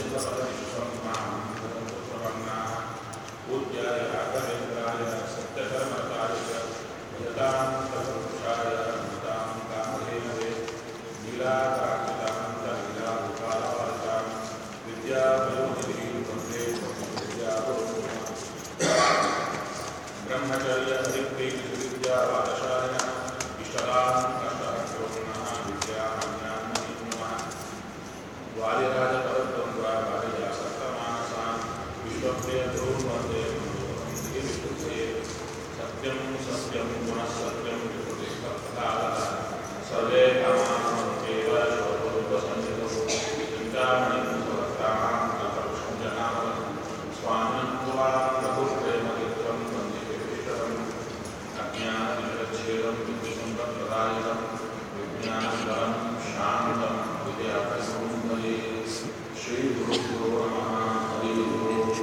पूज्याय राघवेन्द्राय सत्यधर्मकार्य यतान्तपुरुषाय मतां कामधेनवे लीलाकान्तिकान्तलीलाभूपालपालितां विद्यापयोनिधिं वन्दे विद्यापुरुषम् ब्रह्मचर्य हरिप्रीतिविद्यावादशालिनः इष्टलाङ्कशहस्रोन्नः विद्यामन्यान्महिमः वालिराजपरद्वन्द्वाभार्या सप्तमानसान् विश्वप्रियध्रुवं वन्दे मन्दोहन्ति विष्णुते सत्यं सत्यं पुनः सत्यं विकृतिस्तत्कालः सर्वे कामानन्त्येव शोभोपसंहितौ चिन्तामणिं समर्तानां कल्पवृक्षं जनावनं स्वामिनं त्वां प्रभुप्रेमचित्रं वन्दे विष्टरम् अज्ञाननिरच्छेदं विद्युसम्पत्प्रदायकं विज्ञानबलं शान्तं विद्याप्रसंभये श्रीगुरुभ्यो नमः हरिः ओम्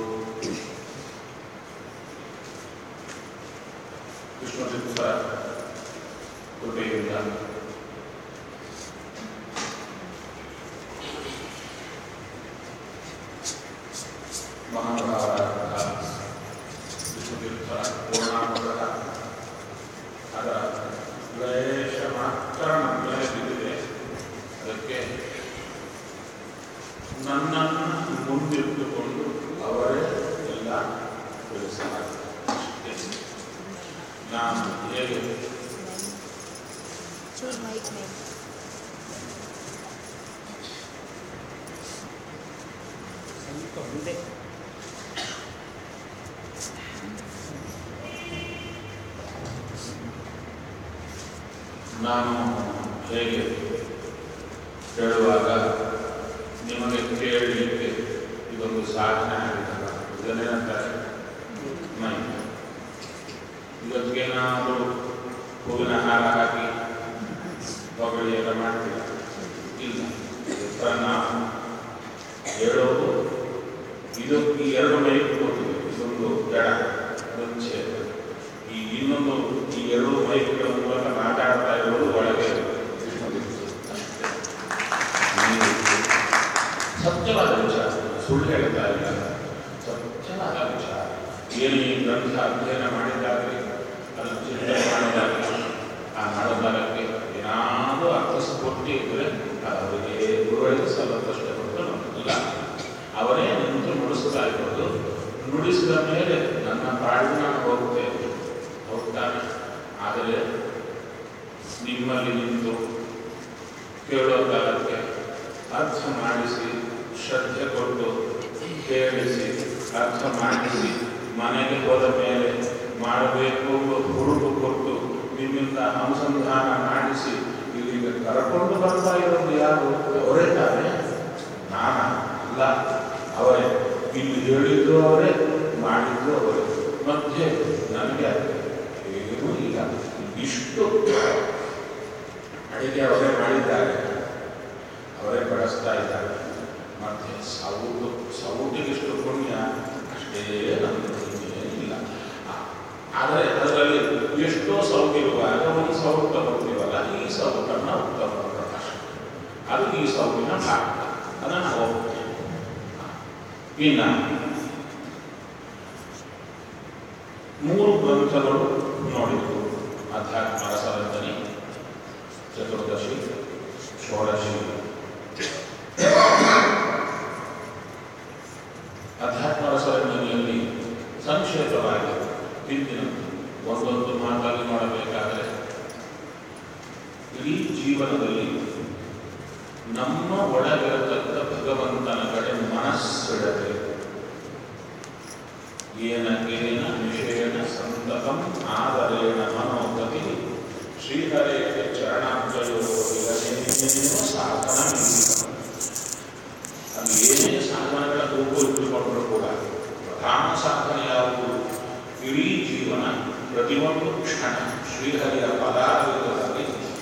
ವಿಷ್ಣುಚಿತ್ತ ಕೃಪೆಯಿಂದ ಮಹಾಭಾರತ ವಿಷ್ಣುತೀರ್ಥ ಪೂರ್ಣಾನುಗ್ರಹ ಅದರ ಕ್ಲೇಶ ಮಾತ್ರ ನಮ್ಮಲ್ಲಿ ಬಿದ್ದಿದೆ ಅದಕ್ಕೆ ನನ್ನನ್ನು ಮುಂದಿಟ್ಟುಕೊಂಡು ಅವರೇ ಎಲ್ಲ ತಿಳಿಸಲಾಗಿದೆ ನಾನು ಹೇಗೆ Choose mic name. ಸ್ವಲ್ಪ ಮುಂದೆ ನಾನು ಹೇಗೆ ಹೇಳುವಾಗ ನಿಮಗೆ ಕೇಳಲಿಕ್ಕೆ ಇದೊಂದು ಸಾಧನೆ ಆಗಿದ್ದಲ್ಲ ಇದನ್ನೇನಂತಾರೆ ಮೈ ಇವತ್ತಿಗೇನಾದರೂ ಹೂವಿನ ಹಾರ ಹಾಕಿ ಹೊಗಳಿ ಎಲ್ಲ ಮಾಡ್ತೀರ ಇಲ್ಲ ಇದರ ನಾವು ಹೇಳೋದು ಇದು ಈ ಎರಡು ಮೈ ಕೂತಿದೆ ಇದೊಂದು ಜಡ ಇದೊಂದು ಛೇದ ಈ ಇನ್ನೊಂದು ಈ ಎರಡು ಮೈಕ್ಗಳ ಮೂಲಕ ಮಾತಾಡ್ತಾ ಇರೋದು ಒಳಗೆ ನೀವು ಸತ್ಯವಾದ ವಿಚಾರ ಸುಳ್ಳು ಹೇಳ್ತಾ ಇಲ್ಲ ಸತ್ಯವಾದ ವಿಚಾರ ಏನು ಈ ಗ್ರಂಥ ಅಧ್ಯಯನ ಮಾಡಿದ್ದಾಗಲಿ ಅದನ್ನು ಚಿಂತನೆ ಮಾಡಿದಾಗಲಿ ಆ ಮಾಡೋದಾಗಕ್ಕೆ ಏನಾದರೂ ಅರ್ಥಸ್ಫೂರ್ತಿ ಇದ್ದರೆ ಅವರಿಗೆ ಗುರುಗಳಿಗೆ ಸಲ್ಲದಷ್ಟೇ ಹೊರತು ನಮಗಿಲ್ಲ ಅವರೇ ನಿಂತು ನುಡಿಸ್ತಾ ಇರೋದು ನುಡಿಸಿದ ಮೇಲೆ ನನ್ನ ಪಾಡಿಗೆ ನಾನು ಹೋಗುತ್ತೇನೆ ಹೋಗ್ತಾನೆ ಆದರೆ ನಿಮ್ಮಲ್ಲಿ ನಿಂತು ಕೇಳೋ ಕಾಲಕ್ಕೆ ಅರ್ಥ ಮಾಡಿಸಿ ಶ್ರದ್ಧೆ ಕೊಟ್ಟು ಕೇಳಿಸಿ ಅರ್ಥ ಮಾಡಿಸಿ ಮನೆಗೆ ಹೋದ ಮೇಲೆ ಮಾಡಬೇಕು ಹುಡುಕು ಕೊಟ್ಟು ನಿಮ್ಮಿಂದ ಅನುಸಂಧಾನ ಮಾಡಿಸಿ ಇಲ್ಲಿಗೆ ಕರ್ಕೊಂಡು ಬರ್ತಾ ಇರೋದು ಯಾರು ಅವರೇ ತಾನೇ ನಾನ ಅಲ್ಲ ಅವರೇ ಇಲ್ಲಿ ಹೇಳಿದ್ರು ಅವರೇ ಮಾಡಿದ್ರು ಅವರೇ ಮಧ್ಯೆ ನನಗೆ ಏನೂ ಇಲ್ಲ ಇಷ್ಟು ಅಡಿಗೆ ಅವರೇ ಮಾಡಿದ್ದಾರೆ ಅವರೇ ಬಳಸ್ತಾ ಇದ್ದಾರೆ ಮತ್ತೆ ಸೌಟು ಸೌಟಿಗಿಷ್ಟು ಪುಣ್ಯ ಅಷ್ಟೇ ನಮಗೆ ಇಲ್ಲ ಆದರೆ ಅದರಲ್ಲಿ ಎಷ್ಟೋ ಸೌಟಿರುವಾಗ ಒಂದು ಸೌಟು ತಗೊಳ್ತೀವಲ್ಲ ಈ ಸೌಟನ್ನು ಉತ್ತಮ ಪ್ರಕಾಶ ಅದು ಈ ಸೌಟಿನ ಭಾಗ ಅದನ್ನು ಹೋಗ್ತೇವೆ ಇನ್ನು ಮೂರು ಗ್ರಂಥಗಳು ನೋಡಿದ್ರು ಅಧ್ಯಾತ್ಮ ರಸರಂಜನಿ ಚತುರ್ದಶಿ ಷೋಡಶಿ ಅಧ್ಯಾತ್ಮ ರಸರಂಜನೆಯಲ್ಲಿ ಸಂಕ್ಷೇಪವಾಗಿ ಹಿಂದಿನ ಒಂದೊಂದು ಮಾತಲ್ಲಿ ನೋಡಬೇಕಾದರೆ ಇಡೀ ಜೀವನದಲ್ಲಿ ನಮ್ಮ ಒಳಗಿರತಕ್ಕ ಭಗವಂತನ ಕಡೆ ಮನಸ್ಸಿಡಬೇಕು ಏನಕೇನ ವಿಷಯನ ಸಂತತಂ ಆದರೇಣ ಮನೋಗತಿ ಶ್ರೀಹರೇಯ ಚರಣಾಂಜಯೋ ಇರನೇನೇನೋ ಸಾಧನ ಅದು ಏನೇ ಸಾಧನಗಳ ಗುಂಪು ಇಟ್ಟುಕೊಂಡರೂ ಕೂಡ ಪ್ರಧಾನ ಸಾಧನೆ ಯಾವುದು ಇಡೀ ಜೀವನ ಪ್ರತಿಯೊಂದು ಕ್ಷಣ ಶ್ರೀಹರಿಯ ಪದಾರ್ಥಗಳಲ್ಲಿ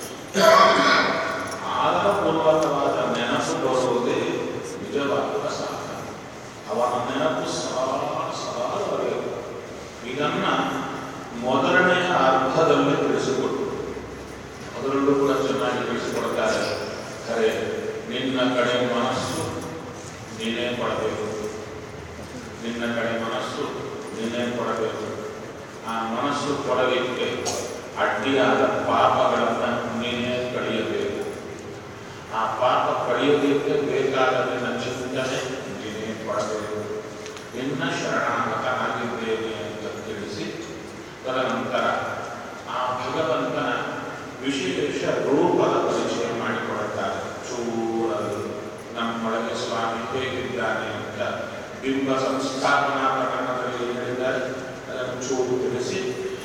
ಆಧಾರಪೂರ್ವಕವಾದ ನೆನಪು ಬರುವುದೇ ನಿಜವಾದ ಸಾಧನೆ ಅವನ ನೆನಪು ಸದಾ ಸದಾ ಬರಬೇಕು ಇದನ್ನ ಮೊದಲನೆಯ ಅರ್ಧದಲ್ಲಿ ತಿಳಿಸಿಕೊಟ್ಟು ಅದರಲ್ಲೂ ಕೂಡ ಚೆನ್ನಾಗಿ ತಿಳಿಸಿಕೊಡ್ತಾರೆ ಖರೆ ನಿನ್ನ ಕಡೆ ಮನಸ್ಸು ನೀನೇ ಕೊಡಬೇಕು ನಿನ್ನ ಕಡೆ ಮನಸ್ಸು ನೀನೇ ಕೊಡಬೇಕು ಆ ಮನಸ್ಸು ಕೊಡಲಿಕ್ಕೆ ಅಡ್ಡಿಯಾದ ಪಾಪಗಳನ್ನು ನೀನೇ ಕಳೆಯಬೇಕು ಆ ಪಾಪ ಕಳೆಯೋದಕ್ಕೆ ಬೇಕಾದ ನಿನ್ನ ಚಿಂತನೆ ನೀನೇ ಕೊಡಬೇಕು ನಿನ್ನ ಶರಣಾಗತನಾಗಿದ್ದೇನೆ ಅಂತ ತಿಳಿಸಿ ತದನಂತರ ಆ ಭಗವಂತನ ವಿಶೇಷ ರೂಪದ ಪರಿಚಯ ಮಾಡಿಕೊಡುತ್ತಾರೆ ಚೂರಲ್ಲಿ ನಮ್ಮೊಳಗೆ ಸ್ವಾಮಿ ಹೇಗಿದ್ದಾನೆ ಅಂತ ಬಿಂಬ ಸಂಸ್ಥಾಪನಾ ಪ್ರಕರಣದಲ್ಲಿ ಏನು ಹೇಳಿದ್ದಾರೆ ಅದನ್ನು ಚೂರು ತಿಳಿಸಿ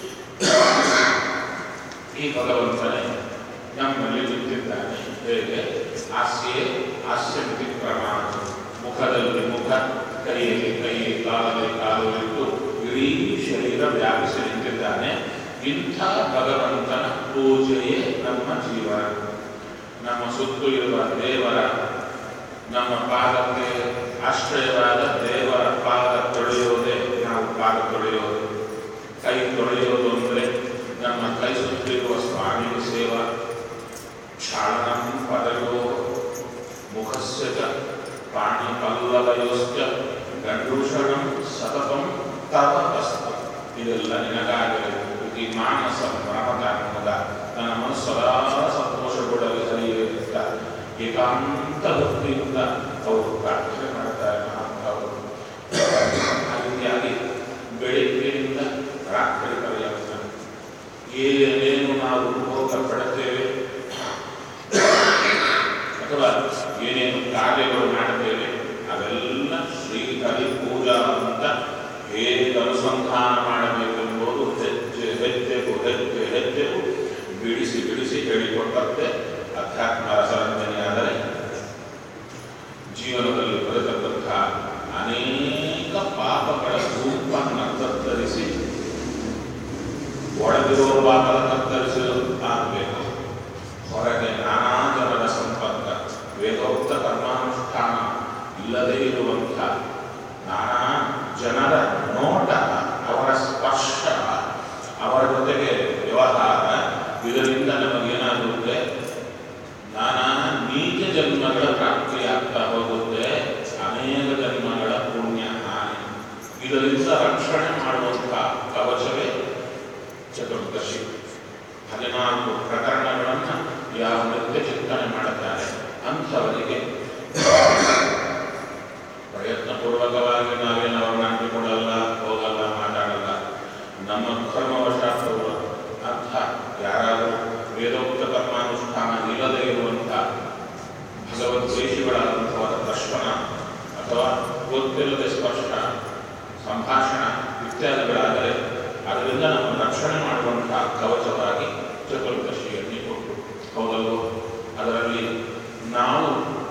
ಈ ಭಗವಂತನೇ ನಮ್ಮಲ್ಲಿ ನಿಂತಿದ್ದಾನೆ ಹೇಗೆ ಹಾಸ್ಯೆ ಹಾಸ್ಯಮಿತಿ ಪ್ರಮಾಣ ಮುಖದಲ್ಲಿ ಮುಖ ಕೈಯಲ್ಲಿ ಕೈ ಕಾಲದಲ್ಲಿ ಕಾಲು ಇಟ್ಟು ಇಡೀ ಶರೀರ ವ್ಯಾಪಿಸಿ ನಿಂತಿದ್ದಾನೆ ಇಂಥ ಭಗವಂತನ ಪೂಜೆಯೇ ನಮ್ಮ ಜೀವನ ನಮ್ಮ ಸುತ್ತು ಇರುವ ದೇವರ ನಮ್ಮ ಪಾದಕ್ಕೆ ಆಶ್ರಯವಾದ ದೇವರ ಪಾದ ತೊಳೆಯೋದೇ ನಾವು ಪಾದ ತೊಳೆಯೋದು ಕೈ ತೊಳೆಯೋದು ಅಂದರೆ ನಮ್ಮ ಕೈ ಸುತ್ತಿರುವ ಸ್ವಾಮಿಗೆ ಸೇವಾ ಕ್ಷಾಳನಂ ಪದಯೋ ಮುಖಸ್ಯ ಚ ಪಾಣಿಪಲ್ಲವಯೋಶ್ಚ ಗಂಡೂಷಣಂ ಸತತಂ ತವ ಅಸ್ತು ಇದೆಲ್ಲ ನಿನಗಾಗಬೇಕು ಈ ಮಾನಸ ಪರಮಧಾರ್ಮದ ನನ್ನ ಮನಸ್ಸು ಸದಾ ಸಂತೋಷಗೊಳ್ಳಲಿ ಹರಿಯುತ್ತ ಏಕಾಂತ ಭಕ್ತಿಯಿಂದ ಅವರು ಪ್ರಾರ್ಥನೆ ಮಾಡ್ತಾರೆ ಮಹಾನುಭಾವರು ಆ ರೀತಿಯಾಗಿ ಬೆಳಿಗ್ಗೆಯಿಂದ ರಾತ್ರಿ ಪರ್ಯಂತ ಏನೇನು ನಾವು ಭೋಗ ಪಡುತ್ತೇವೆ ಅಥವಾ ಏನೇನು ಕಾರ್ಯಗಳು ಮಾಡುತ್ತೇವೆ ಅವೆಲ್ಲ ಶ್ರೀಹರಿ ಪೂಜಾ ಅಂತ ಹೇಗೆ ಅನುಸಂಧಾನ ಮಾಡಬೇಕೆಂಬುದು ಹೆಜ್ಜೆ ಹೆಜ್ಜೆಗೂ ಹೆಜ್ಜೆ ಹೆಜ್ಜೆಗೂ ಬಿಡಿಸಿ ಬಿಡಿಸಿ ಹೇಳಿಕೊಟ್ಟಂತೆ ಅಧ್ಯಾತ್ಮ ರಸರಂಜನೆಯಾದರೆ ಜೀವನದಲ್ಲಿ ಬರತಕ್ಕಂಥ ಅನೇಕ ಪಾಪಗಳ ರೂಪವನ್ನು ತತ್ತರಿಸಿ ಒಳಗಿರುವ ಪಾಪದ ತತ್ತರಿಸಲು ಆಗಬೇಕು ಹೊರಗೆ ನಾನಾ ಜನರ ಸಂಪರ್ಕ ವೇದೋಕ್ತ ಕರ್ಮಾನುಷ್ಠಾನ ಇಲ್ಲದೇ ಇರುವಂಥ ನಾನಾ ಜನರ ನೋಟ ಅವರ ಸ್ಪರ್ಶ ಅವರ ಜೊತೆಗೆ ವ್ಯವಹಾರ ಇದರಿಂದ ನಮಗೇನಾಗುತ್ತೆ ನಾನಾ ನೀಚ ಜನ್ಮಗಳ ಪ್ರಾಪ್ತಿಯಾಗ್ತಾ ಹೋಗುತ್ತೆ ಅನೇಕ ಜನ್ಮಗಳ ಪುಣ್ಯ ಹಾನಿ ಇದರಿಂದ ರಕ್ಷಣೆ ಮಾಡುವಂಥ ಕವಚವೇ ಚತುರ್ದಶಿ ಹದಿನಾಲ್ಕು ಪ್ರಕರಣಗಳನ್ನು ಯಾವ ನಿತ್ಯ ಚಿಂತನೆ ಮಾಡುತ್ತಾರೆ ಅಂಥವರಿಗೆ ಪ್ರಯತ್ನಪೂರ್ವಕವಾಗಿ ನಾವೇನು ಅವ್ರನ್ನ ಅಂಟಿಕೊಡಲ್ಲ ಹೋಗಲ್ಲ ಮಾತಾಡಲ್ಲ ನಮ್ಮ ಕರ್ಮವಶಾಸ್ತ್ರವು ಅರ್ಥ ಯಾರಾದರೂ ವೇದೋಕ್ತ ಕರ್ಮಾನುಷ್ಠಾನ ಇಲ್ಲದೇ ಇರುವಂಥ ಭಗವದ್ವೇಷಿಗಳಾದಂಥವರ ದರ್ಶನ ಅಥವಾ ಗೊತ್ತಿಲ್ಲದೆ ಸ್ಪರ್ಶ ಸಂಭಾಷಣ ಇತ್ಯಾದಿಗಳಾದರೆ ಅದರಿಂದ ನಮ್ಮ ರಕ್ಷಣೆ ಮಾಡುವಂತಹ ಕವಚವಾಗಿ ಚತುರ್ದಶಿಯಲ್ಲಿ ಕೊಟ್ಟು ಹೌದಲ್ವೋ ಅದರಲ್ಲಿ ನಾವು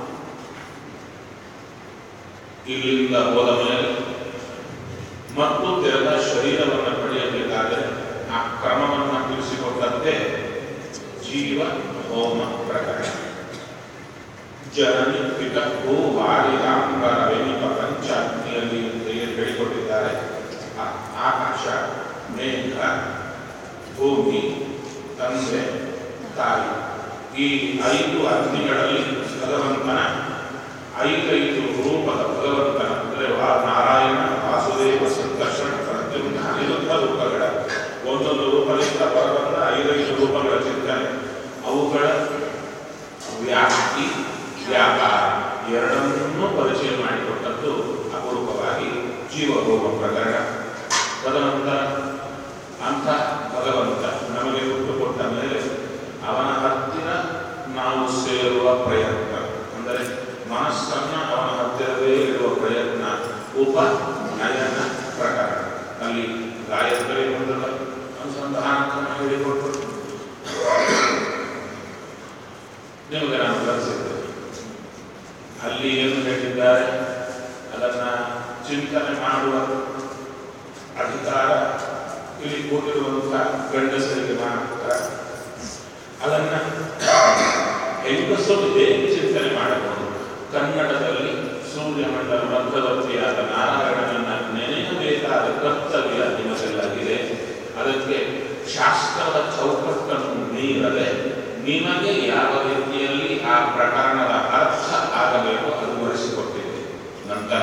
ಇಲ್ಲಿಂದ ಹೋದ ಮೇಲೆ ಮತ್ತು ತೆರೆದ ಶರೀರವನ್ನು ಪಡೆಯಬೇಕಾದರೆ ಆ ಕ್ರಮವನ್ನು ತಿಳಿಸಿಕೊಟ್ಟಂತೆ ಜೀವ ಹೋಮ ಪ್ರಕರಣ ಜನನಿ ಪಿತ ಭೂ ವಾರಿದಾಂಬರ ವೆನಿಪ ಪಂಚಾಗ್ನಿಯಲ್ಲಿ ಅಂತ ಏನು ಹೇಳಿಕೊಟ್ಟಿದ್ದಾರೆ ಆ ಆಕಾಶ ಮೇಘ ಭೂಮಿ ತಂದೆ ತಾಯಿ ಈ ಐದು ಅಗ್ನಿಗಳಲ್ಲಿ ಭಗವಂತನ ಐದೈದು ರೂಪದ ಭಗವಂತನ ಅಂದರೆ ವಾ- ನಾರಾಯಣ ವಾಸುದೇವ ಸಂಕರ್ಷಣ ಪ್ರದ್ಯುಮ್ನ ಅನಿರುದ್ಧ ರೂಪಗಳ ಒಂದೊಂದು ರೂಪದಿಂದ ಹೊರಬಂದ ಐದೈದು ರೂಪಗಳ ಚಿಂತನೆ ಅವುಗಳ ವ್ಯಾಪ್ತಿ ವ್ಯಾಪಾರ ಎರಡನ್ನೂ ಪರಿಚಯ ಮಾಡಿಕೊಟ್ಟದ್ದು ಅಪರೂಪವಾಗಿ ಜೀವಭೋಗ ಪ್ರಕರಣ ತದನಂತರ ಅಂಥ ಭಗವಂತ ನಮಗೆ ಹುಟ್ಟು ಕೊಟ್ಟ ಮೇಲೆ ಅವನ ಹತ್ತಿರ ನಾವು ಸೇರುವ ಪ್ರಯತ್ನ ಅಂದರೆ ಮನಸ್ಸನ್ನ ಅವನ ಹತ್ತಿರವೇ ಇಡುವ ಪ್ರಯತ್ನ ಉಪನಯನ ಪ್ರಕರಣ ಅಲ್ಲಿ ಗಾಯತ್ರಿ ಮಂಡಲ ಅನುಸಂಧಾನಕ್ಕನ್ನು ಹೇಳಿಕೊಟ್ಟು ನಿಮಗೆ ನಾನು ಕಲಿಸಿದ್ದೆ ಅಲ್ಲಿ ಏನು ಹೇಳಿದ್ದಾರೆ ಅದನ್ನ ಚಿಂತನೆ ಮಾಡುವ ಅಧಿಕಾರ ಇಲ್ಲಿ ಕೂತಿರುವಂತಹ ಗಂಡಸರಿಗೆ ಮಾತ್ರ ಅದನ್ನ ಹೆಂಗಸರು ಹೇಗೆ ಚಿಂತನೆ ಮಾಡಬಹುದು ಕನ್ನಡದಲ್ಲಿ ಸೂರ್ಯಮಂಡಲ ಮಧ್ಯವರ್ತಿಯಾದ ನಾರಾಯಣನನ್ನ ನೆನೆಯಬೇಕಾದ ಕರ್ತವ್ಯ ನಿಮಗೆಲ್ಲಾಗಿದೆ ಅದಕ್ಕೆ ಶಾಸ್ತ್ರದ ಚೌಕಟ್ಟನ್ನು ಮೀರದೆ ನಿಮಗೆ ಯಾವ ರೀತಿಯಲ್ಲಿ ಆ ಪ್ರಕರಣದ ಅರ್ಥ ಆಗಬೇಕು ಅದು ವಹಿಸಿಕೊಟ್ಟಿದೆ ನಂತರ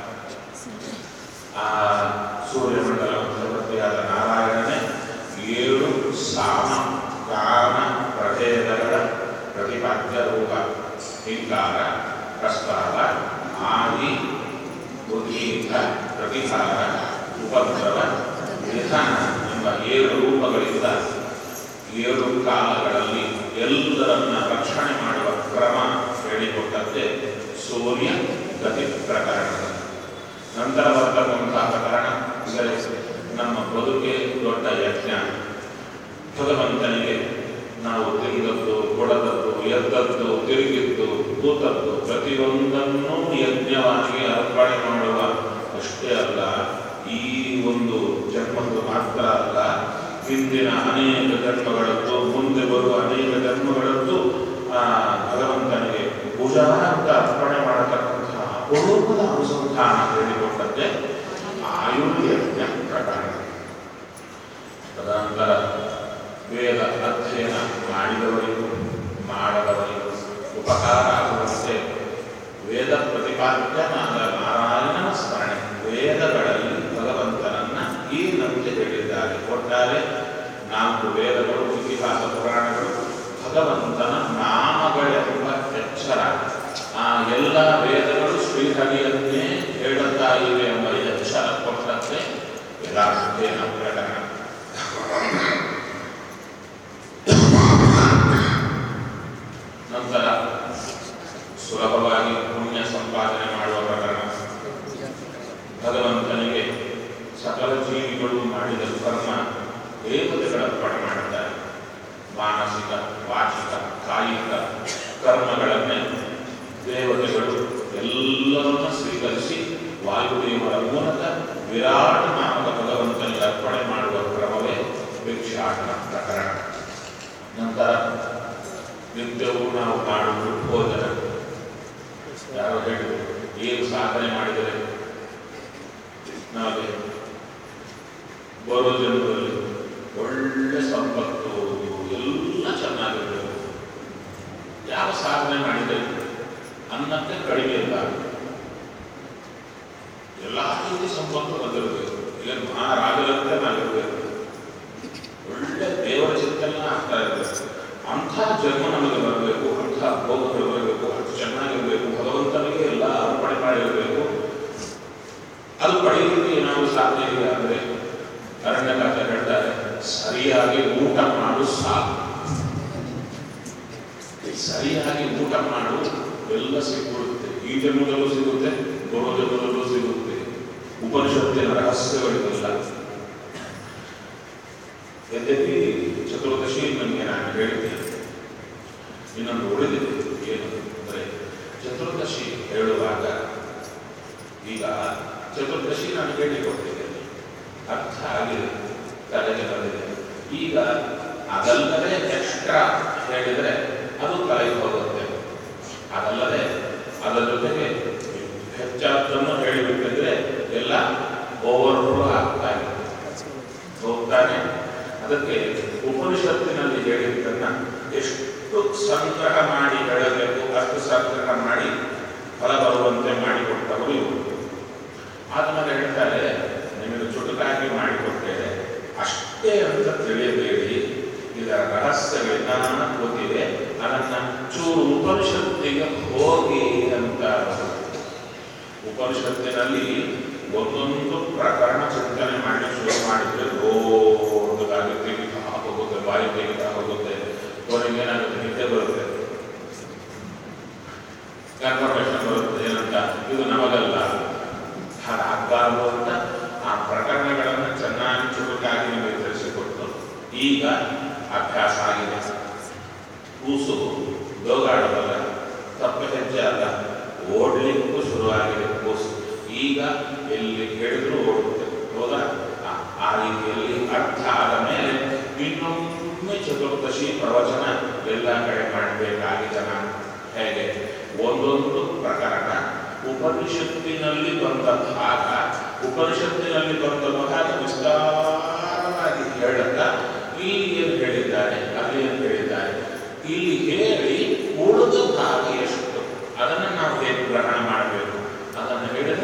ಆ ಸೂರ್ಯಮಂಡಲ ಚಕ್ರವರ್ತಿಯಾದ ನಾರಾಯಣನೇ ಏಳು ಸಾಮ ಕಾಮ ಪ್ರಭೇದಗಳ ಪ್ರತಿಪಾದ್ಯ ರೂಪ ಹಿಂಕಾರ ಪ್ರಸ್ತಾವ ಆದಿ ಉದೀರ್ಘ ಪ್ರತಿಹಾರ ಉಪದ್ರವ ನಿಧಾನ ಎಂಬ ಏಳು ರೂಪಗಳಿಂದ ಏಳು ಕಾಲಗಳಲ್ಲಿ ಎಲ್ಲರನ್ನ ರಕ್ಷಣೆ ಮಾಡುವ ಕ್ರಮ ಹೇಳಿಕೊಟ್ಟಂತೆ ಸೂರ್ಯ ಗತಿ ಪ್ರಕರಣ ನಂತರ ಬರ್ತಕ್ಕಂತಹ ಪ್ರಕರಣ ಅಂದರೆ ನಮ್ಮ ಬದುಕೆ ದೊಡ್ಡ ಯಜ್ಞ ಭಗವಂತನಿಗೆ ನಾವು ತಿರುಗದ್ದು ಕೊಡದದ್ದು ಎದ್ದದ್ದು ತಿರುಗಿದ್ದು ಕೂತದ್ದು ಪ್ರತಿಯೊಂದನ್ನೂ ಯಜ್ಞವಾಗಿ ಅರ್ಪಣೆ ಮಾಡುವ ಅಷ್ಟೇ ಅಲ್ಲ ಈ ಒಂದು ಜನ್ಮದ್ದು ಮಾತ್ರ ಅಲ್ಲ ಹಿಂದಿನ ಅನೇಕ ಜನ್ಮಗಳದ್ದು ಮುಂದೆ ಬರುವ ಅನೇಕ ಜನ್ಮಗಳದ್ದು ಆ ಭಗವಂತನಿಗೆ ಪೂಜಾ ಅಂತ ಅರ್ಪಣೆ ಮಾಡತಕ್ಕಂತಹ ಅಪರೂಪದ ಅನುಸಂಧಾನ ಹೇಳಿಕೊಟ್ಟಂತೆ ಆಯುರ್ಯಜ್ಞ ಪ್ರಕರಣ ತದನಂತರ ವೇದ ಅಧ್ಯಯನ ಮಾಡಿದವರಿಗೂ ಮಾಡದವರಿಗೂ ಉಪಕಾರ ಆಗುವಂತೆ ವೇದ ಪ್ರತಿಪಾದ್ಯನಾದ ನಾರಾಯಣನ ಸ್ಮರಣೆ ವೇದಗಳಲ್ಲಿ ಭಗವಂತನನ್ನ ಈ ನಂಬಿಕೆ ಹೇಳಿದ್ದಾರೆ ಒಟ್ಟಾರೆ ನಾಲ್ಕು ವೇದಗಳು ಇತಿಹಾಸ ಪುರಾಣಗಳು ಭಗವಂತನ ನಾಮಗಳೆಂಬ ಎಚ್ಚರ ಆ ಎಲ್ಲ ವೇದಗಳು ಶ್ರೀಹರಿಯನ್ನೇ ಹೇಳುತ್ತಾ ಇವೆ ಎಂಬ ಎಚ್ಚರ ಕೊಟ್ಟಂತೆ ವೇದಾಧ್ಯಯನ ಪ್ರಕರಣ ನಂತರ ಸುಲಭವಾಗಿ ಪುಣ್ಯ ಸಂಪಾದನೆ ಮಾಡುವ ಪ್ರಕರಣ ಭಗವಂತನಿಗೆ ಸಕಲ ಜೀವಿಗಳು ಮಾಡಿದ ಕರ್ಮ ದೇವತೆಗಳ ಅರ್ಪಣೆ ಮಾಡುತ್ತಾರೆ ಮಾನಸಿಕ ವಾಚಿಕ ಕಾಯಿಕ ಕರ್ಮಗಳನ್ನೇ ದೇವತೆಗಳು ಎಲ್ಲವನ್ನ ಸ್ವೀಕರಿಸಿ ವಾಯುದೇವರ ಮೂಲಕ ವಿರಾಟ್ ನಾಮಕ ಭಗವಂತನಿಗೆ ಅರ್ಪಣೆ ಮಾಡುವ ಕ್ರಮವೇ ಭಿಕ್ಷಾಟನ ಪ್ರಕರಣ ನಂತರ ನಿತ್ಯವೂ ನಾವು ಮಾಡುವುದು ಭೋಜನ ಯಾರೋ ಹೇಳಿದರು ಏನು ಸಾಧನೆ ಮಾಡಿದರೆ ನಮಗೆ ಬರೋ ಜನ್ಮದಲ್ಲಿ ಒಳ್ಳೆ ಸಂಪತ್ತು ಎಲ್ಲ ಚೆನ್ನಾಗಿರಬೇಕು ಯಾವ ಸಾಧನೆ ಮಾಡಿದರೆ ಅನ್ನಕ್ಕೆ ಕಡಿಮೆ ಇಲ್ಲ ಎಲ್ಲ ರೀತಿ ಸಂಪತ್ತು ಬಂದಿರಬೇಕು ಏನು ಮಹಾರಾಜರಂತೆ ನಾವಿರಬೇಕು ಒಳ್ಳೆ ದೇವರ ಚಿಂತನೆ ಆಗ್ತಾ ಇರಬೇಕು ಅಂಥ ಜನ್ಮ ನಮಗೆ ಬರಬೇಕು ಅಂಥ ಭೋಗಗಳು ಬರಬೇಕು ಅದು ಚೆನ್ನಾಗಿರಬೇಕು ಭಗವಂತನಿಗೆ ಎಲ್ಲ ಅರ್ಪಣೆ ಮಾಡಿರಬೇಕು ಅದು ಪಡೆಯಲಿಕ್ಕೆ ಏನಾದರೂ ಸಾಧ್ಯ ಇದೆ ಅಂದರೆ ಅರಣ್ಯಕಾತ ಹೇಳ್ತಾರೆ ಸರಿಯಾಗಿ ಊಟ ಮಾಡು ಸಾಕು ಸರಿಯಾಗಿ ಊಟ ಮಾಡು ಎಲ್ಲ ಸಿಕ್ಬಿಡುತ್ತೆ ಈ ಜನ್ಮದಲ್ಲೂ ಸಿಗುತ್ತೆ ಬರೋ ಜನ್ಮದಲ್ಲೂ ಸಿಗುತ್ತೆ ಉಪನಿಷತ್ತಿನ ರಹಸ್ಯಗಳಿಗೆಲ್ಲ ಯದ್ಯಪಿ ಚತುರ್ದಶಿ ನನಗೆ ನಾನು ಹೇಳಿದ್ದೇನೆ ಇನ್ನೊಂದು ಉಳಿದಿದೆ ಏನು ಅಂದರೆ ಚತುರ್ದಶಿ ಹೇಳುವಾಗ ಈಗ ಚತುರ್ದಶಿ ನಾನು ಹೇಳಿಕೊಟ್ಟಿದ್ದೇನೆ ಅರ್ಥ ಆಗಿದೆ ತಲೆಗೆ ಬಂದಿದೆ ಈಗ ಅದಲ್ಲದೆ ಎಕ್ಸ್ಟ್ರಾ ಹೇಳಿದರೆ ಅದು ತಲೆಗೆ ಹೋಗುತ್ತೆ ಅದಲ್ಲದೆ ಅದರ ಜೊತೆಗೆ ಹೆಚ್ಚಾದ್ದನ್ನು ಹೇಳಿಬಿಟ್ಟಿದ್ರೆ ಎಲ್ಲ ಓವರ್ಫ್ಲೋ ಆಗ್ತಾ ಇದೆ ಹೋಗ್ತಾನೆ ಅದಕ್ಕೆ ಉಪನಿಷತ್ತಿನಲ್ಲಿ ಹೇಳಿದ್ದನ್ನ ಎಷ್ಟು ಸಂಗ್ರಹ ಮಾಡಿ ಹೇಳಬೇಕು ಅಷ್ಟು ಸಂಗ್ರಹ ಮಾಡಿ ಫಲ ಬರುವಂತೆ ಮಾಡಿಕೊಟ್ಟವರು ಇವರು ಆದ್ಮೇಲೆ ಹೇಳ್ತಾರೆ ನಿಮಗೆ ಚುಟುಕಾಗಿ ಮಾಡಿಕೊಟ್ಟೇನೆ ಅಷ್ಟೇ ಅಂತ ತಿಳಿಯಬೇಡಿ ಇದರ ರಹಸ್ಯಗಳನ್ನ ಗೊತ್ತಿದೆ ಅದನ್ನ ಚೂರು ಉಪನಿಷತ್ತಿಗೆ ಹೋಗಿ ಅಂತ ಉಪನಿಷತ್ತಿನಲ್ಲಿ ಒಂದೊಂದು ಪ್ರಕರಣ ಚಿಂತನೆ ಮಾಡಿ ಶುರು ಮಾಡಿದ್ರೆ ದೊಡ್ಡದಾಗಿ ತೆಗಿತಾ ಹೋಗುತ್ತೆ ಬಾಯಿ ತೆಗಿತಾ ಹೋಗುತ್ತೆ ಕೊನೆಗೆ ಏನಾಗುತ್ತೆ ನಿದ್ದೆ ಬರುತ್ತೆ ಕನ್ಫರ್ಮೇಶನ್ ಬರುತ್ತೆ ಏನಂತ ಇದು ನಮಗಲ್ಲ ಹಾಗಾಗಬಾರದು ಅಂತ ಆ ಪ್ರಕರಣಗಳನ್ನು ಚೆನ್ನಾಗಿ ಚುರುಕಾಗಿ ನಿಮಗೆ ತಿಳಿಸಿಕೊಟ್ಟು ಈಗ ಅಭ್ಯಾಸ ಆಗಿದೆ ಕೂಸು ದೋಗಾಡೋದಲ್ಲ ತಪ್ಪು ಹೆಜ್ಜೆ ಅಲ್ಲ ಓಡ್ಲಿಕ್ಕೂ ಶುರುವಾಗಿದೆ ಕೂಸು ಈಗ ಎಲ್ಲಿ ಹೇಳಿದ್ರು ಓಡುತ್ತೆ ಹೌದಾ ಆ- ಆ ರೀತಿಯಲ್ಲಿ ಅರ್ಥ ಆದ ಮೇಲೆ ಇನ್ನೊಮ್ಮೆ ಚತುರ್ದಶಿ ಪ್ರವಚನ ಎಲ್ಲ ಕಡೆ ಮಾಡಬೇಕಾಗಿದೆ ನಾನು ಹೇಗೆ ಒಂದೊಂದು ಪ್ರಕರಣ ಉಪನಿಷತ್ತಿನಲ್ಲಿ ಬಂದ ಭಾಗ ಉಪನಿಷತ್ತಿನಲ್ಲಿ ಬಂದ ಭಾಗ ವಿಸ್ತಾರವಾಗಿ ಹೇಳುತ್ತಾ ಇಲ್ಲಿ ಏನು ಹೇಳಿದ್ದಾರೆ ಅಲ್ಲಿ ಏನು ಹೇಳಿದ್ದಾರೆ ಇಲ್ಲಿ ಹೇಳಿ ಉಳಿದ ಭಾಗ ಎಷ್ಟು ಅದನ್ನು ನಾವು ಹೇಗೆ ಗ್ರಹಣ ಮಾಡಬೇಕು ಅದನ್ನು ಹೇಳಿದ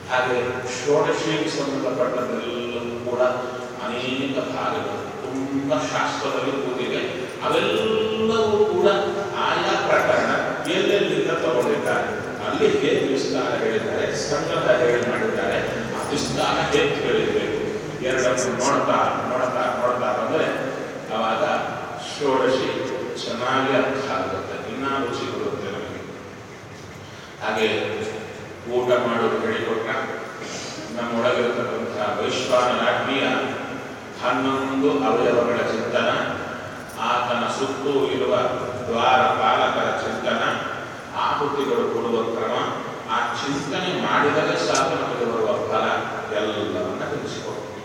ಹಾಗೆ ಷೋಡಶಿಗೆ ಸಂಬಂಧಪಟ್ಟದ್ದೆಲ್ಲವೂ ಕೂಡ ಅನೇಕ ಭಾಗಗಳು ತುಂಬ ಶಾಸ್ತ್ರದಲ್ಲಿ ಕೂತಿದೆ ಅವೆಲ್ಲವೂ ಕೂಡ ಆಯಾ ಪ್ರಕರಣ ಎಲ್ಲೆಲ್ಲಿಂದ ತಗೊಂಡಿದ್ದಾರೆ ಅಲ್ಲಿ ಹೇಗೆ ವಿಸ್ತಾರ ಹೇಳಿದ್ದಾರೆ ಸಂಗ್ರಹ ಹೇಳಿ ಮಾಡಿದ್ದಾರೆ ಆ ವಿಸ್ತಾರ ಹೇಗೆ ಹೇಳಿರಬೇಕು ಎರಡನ್ನು ನೋಡ್ತಾ ನೋಡ್ತಾ ನೋಡ್ತಾ ಬಂದರೆ ಅವಾಗ ಷೋಡಶಿ ಚೆನ್ನಾಗಿ ಅರ್ಥ ಆಗುತ್ತೆ ಇನ್ನೂ ರುಚಿ ಬರುತ್ತೆ ನಮಗೆ ಹಾಗೆ ಊಟ ಮಾಡೋದು ಹೇಳಿಕೊಟ್ಟ ನಮ್ಮೊಳಗಿರತಕ್ಕಂತಹ ವೈಶ್ವಾನರಾಜ್ಞಿಯ ಹನ್ನೊಂದು ಅವಯವಗಳ ಚಿಂತನ ಆತನ ಸುತ್ತೂ ಇರುವ ದ್ವಾರ ಪಾಲಕರ ಚಿಂತನ ಆಹುತಿಗಳು ಕೊಡುವ ಕ್ರಮ ಆ ಚಿಂತನೆ ಮಾಡಿದರೆ ಸಾಕು ನಮಗೆ ಬರುವ ಫಲ ಎಲ್ಲವನ್ನ ತಿಳಿಸಿಕೊಡ್ತೀವಿ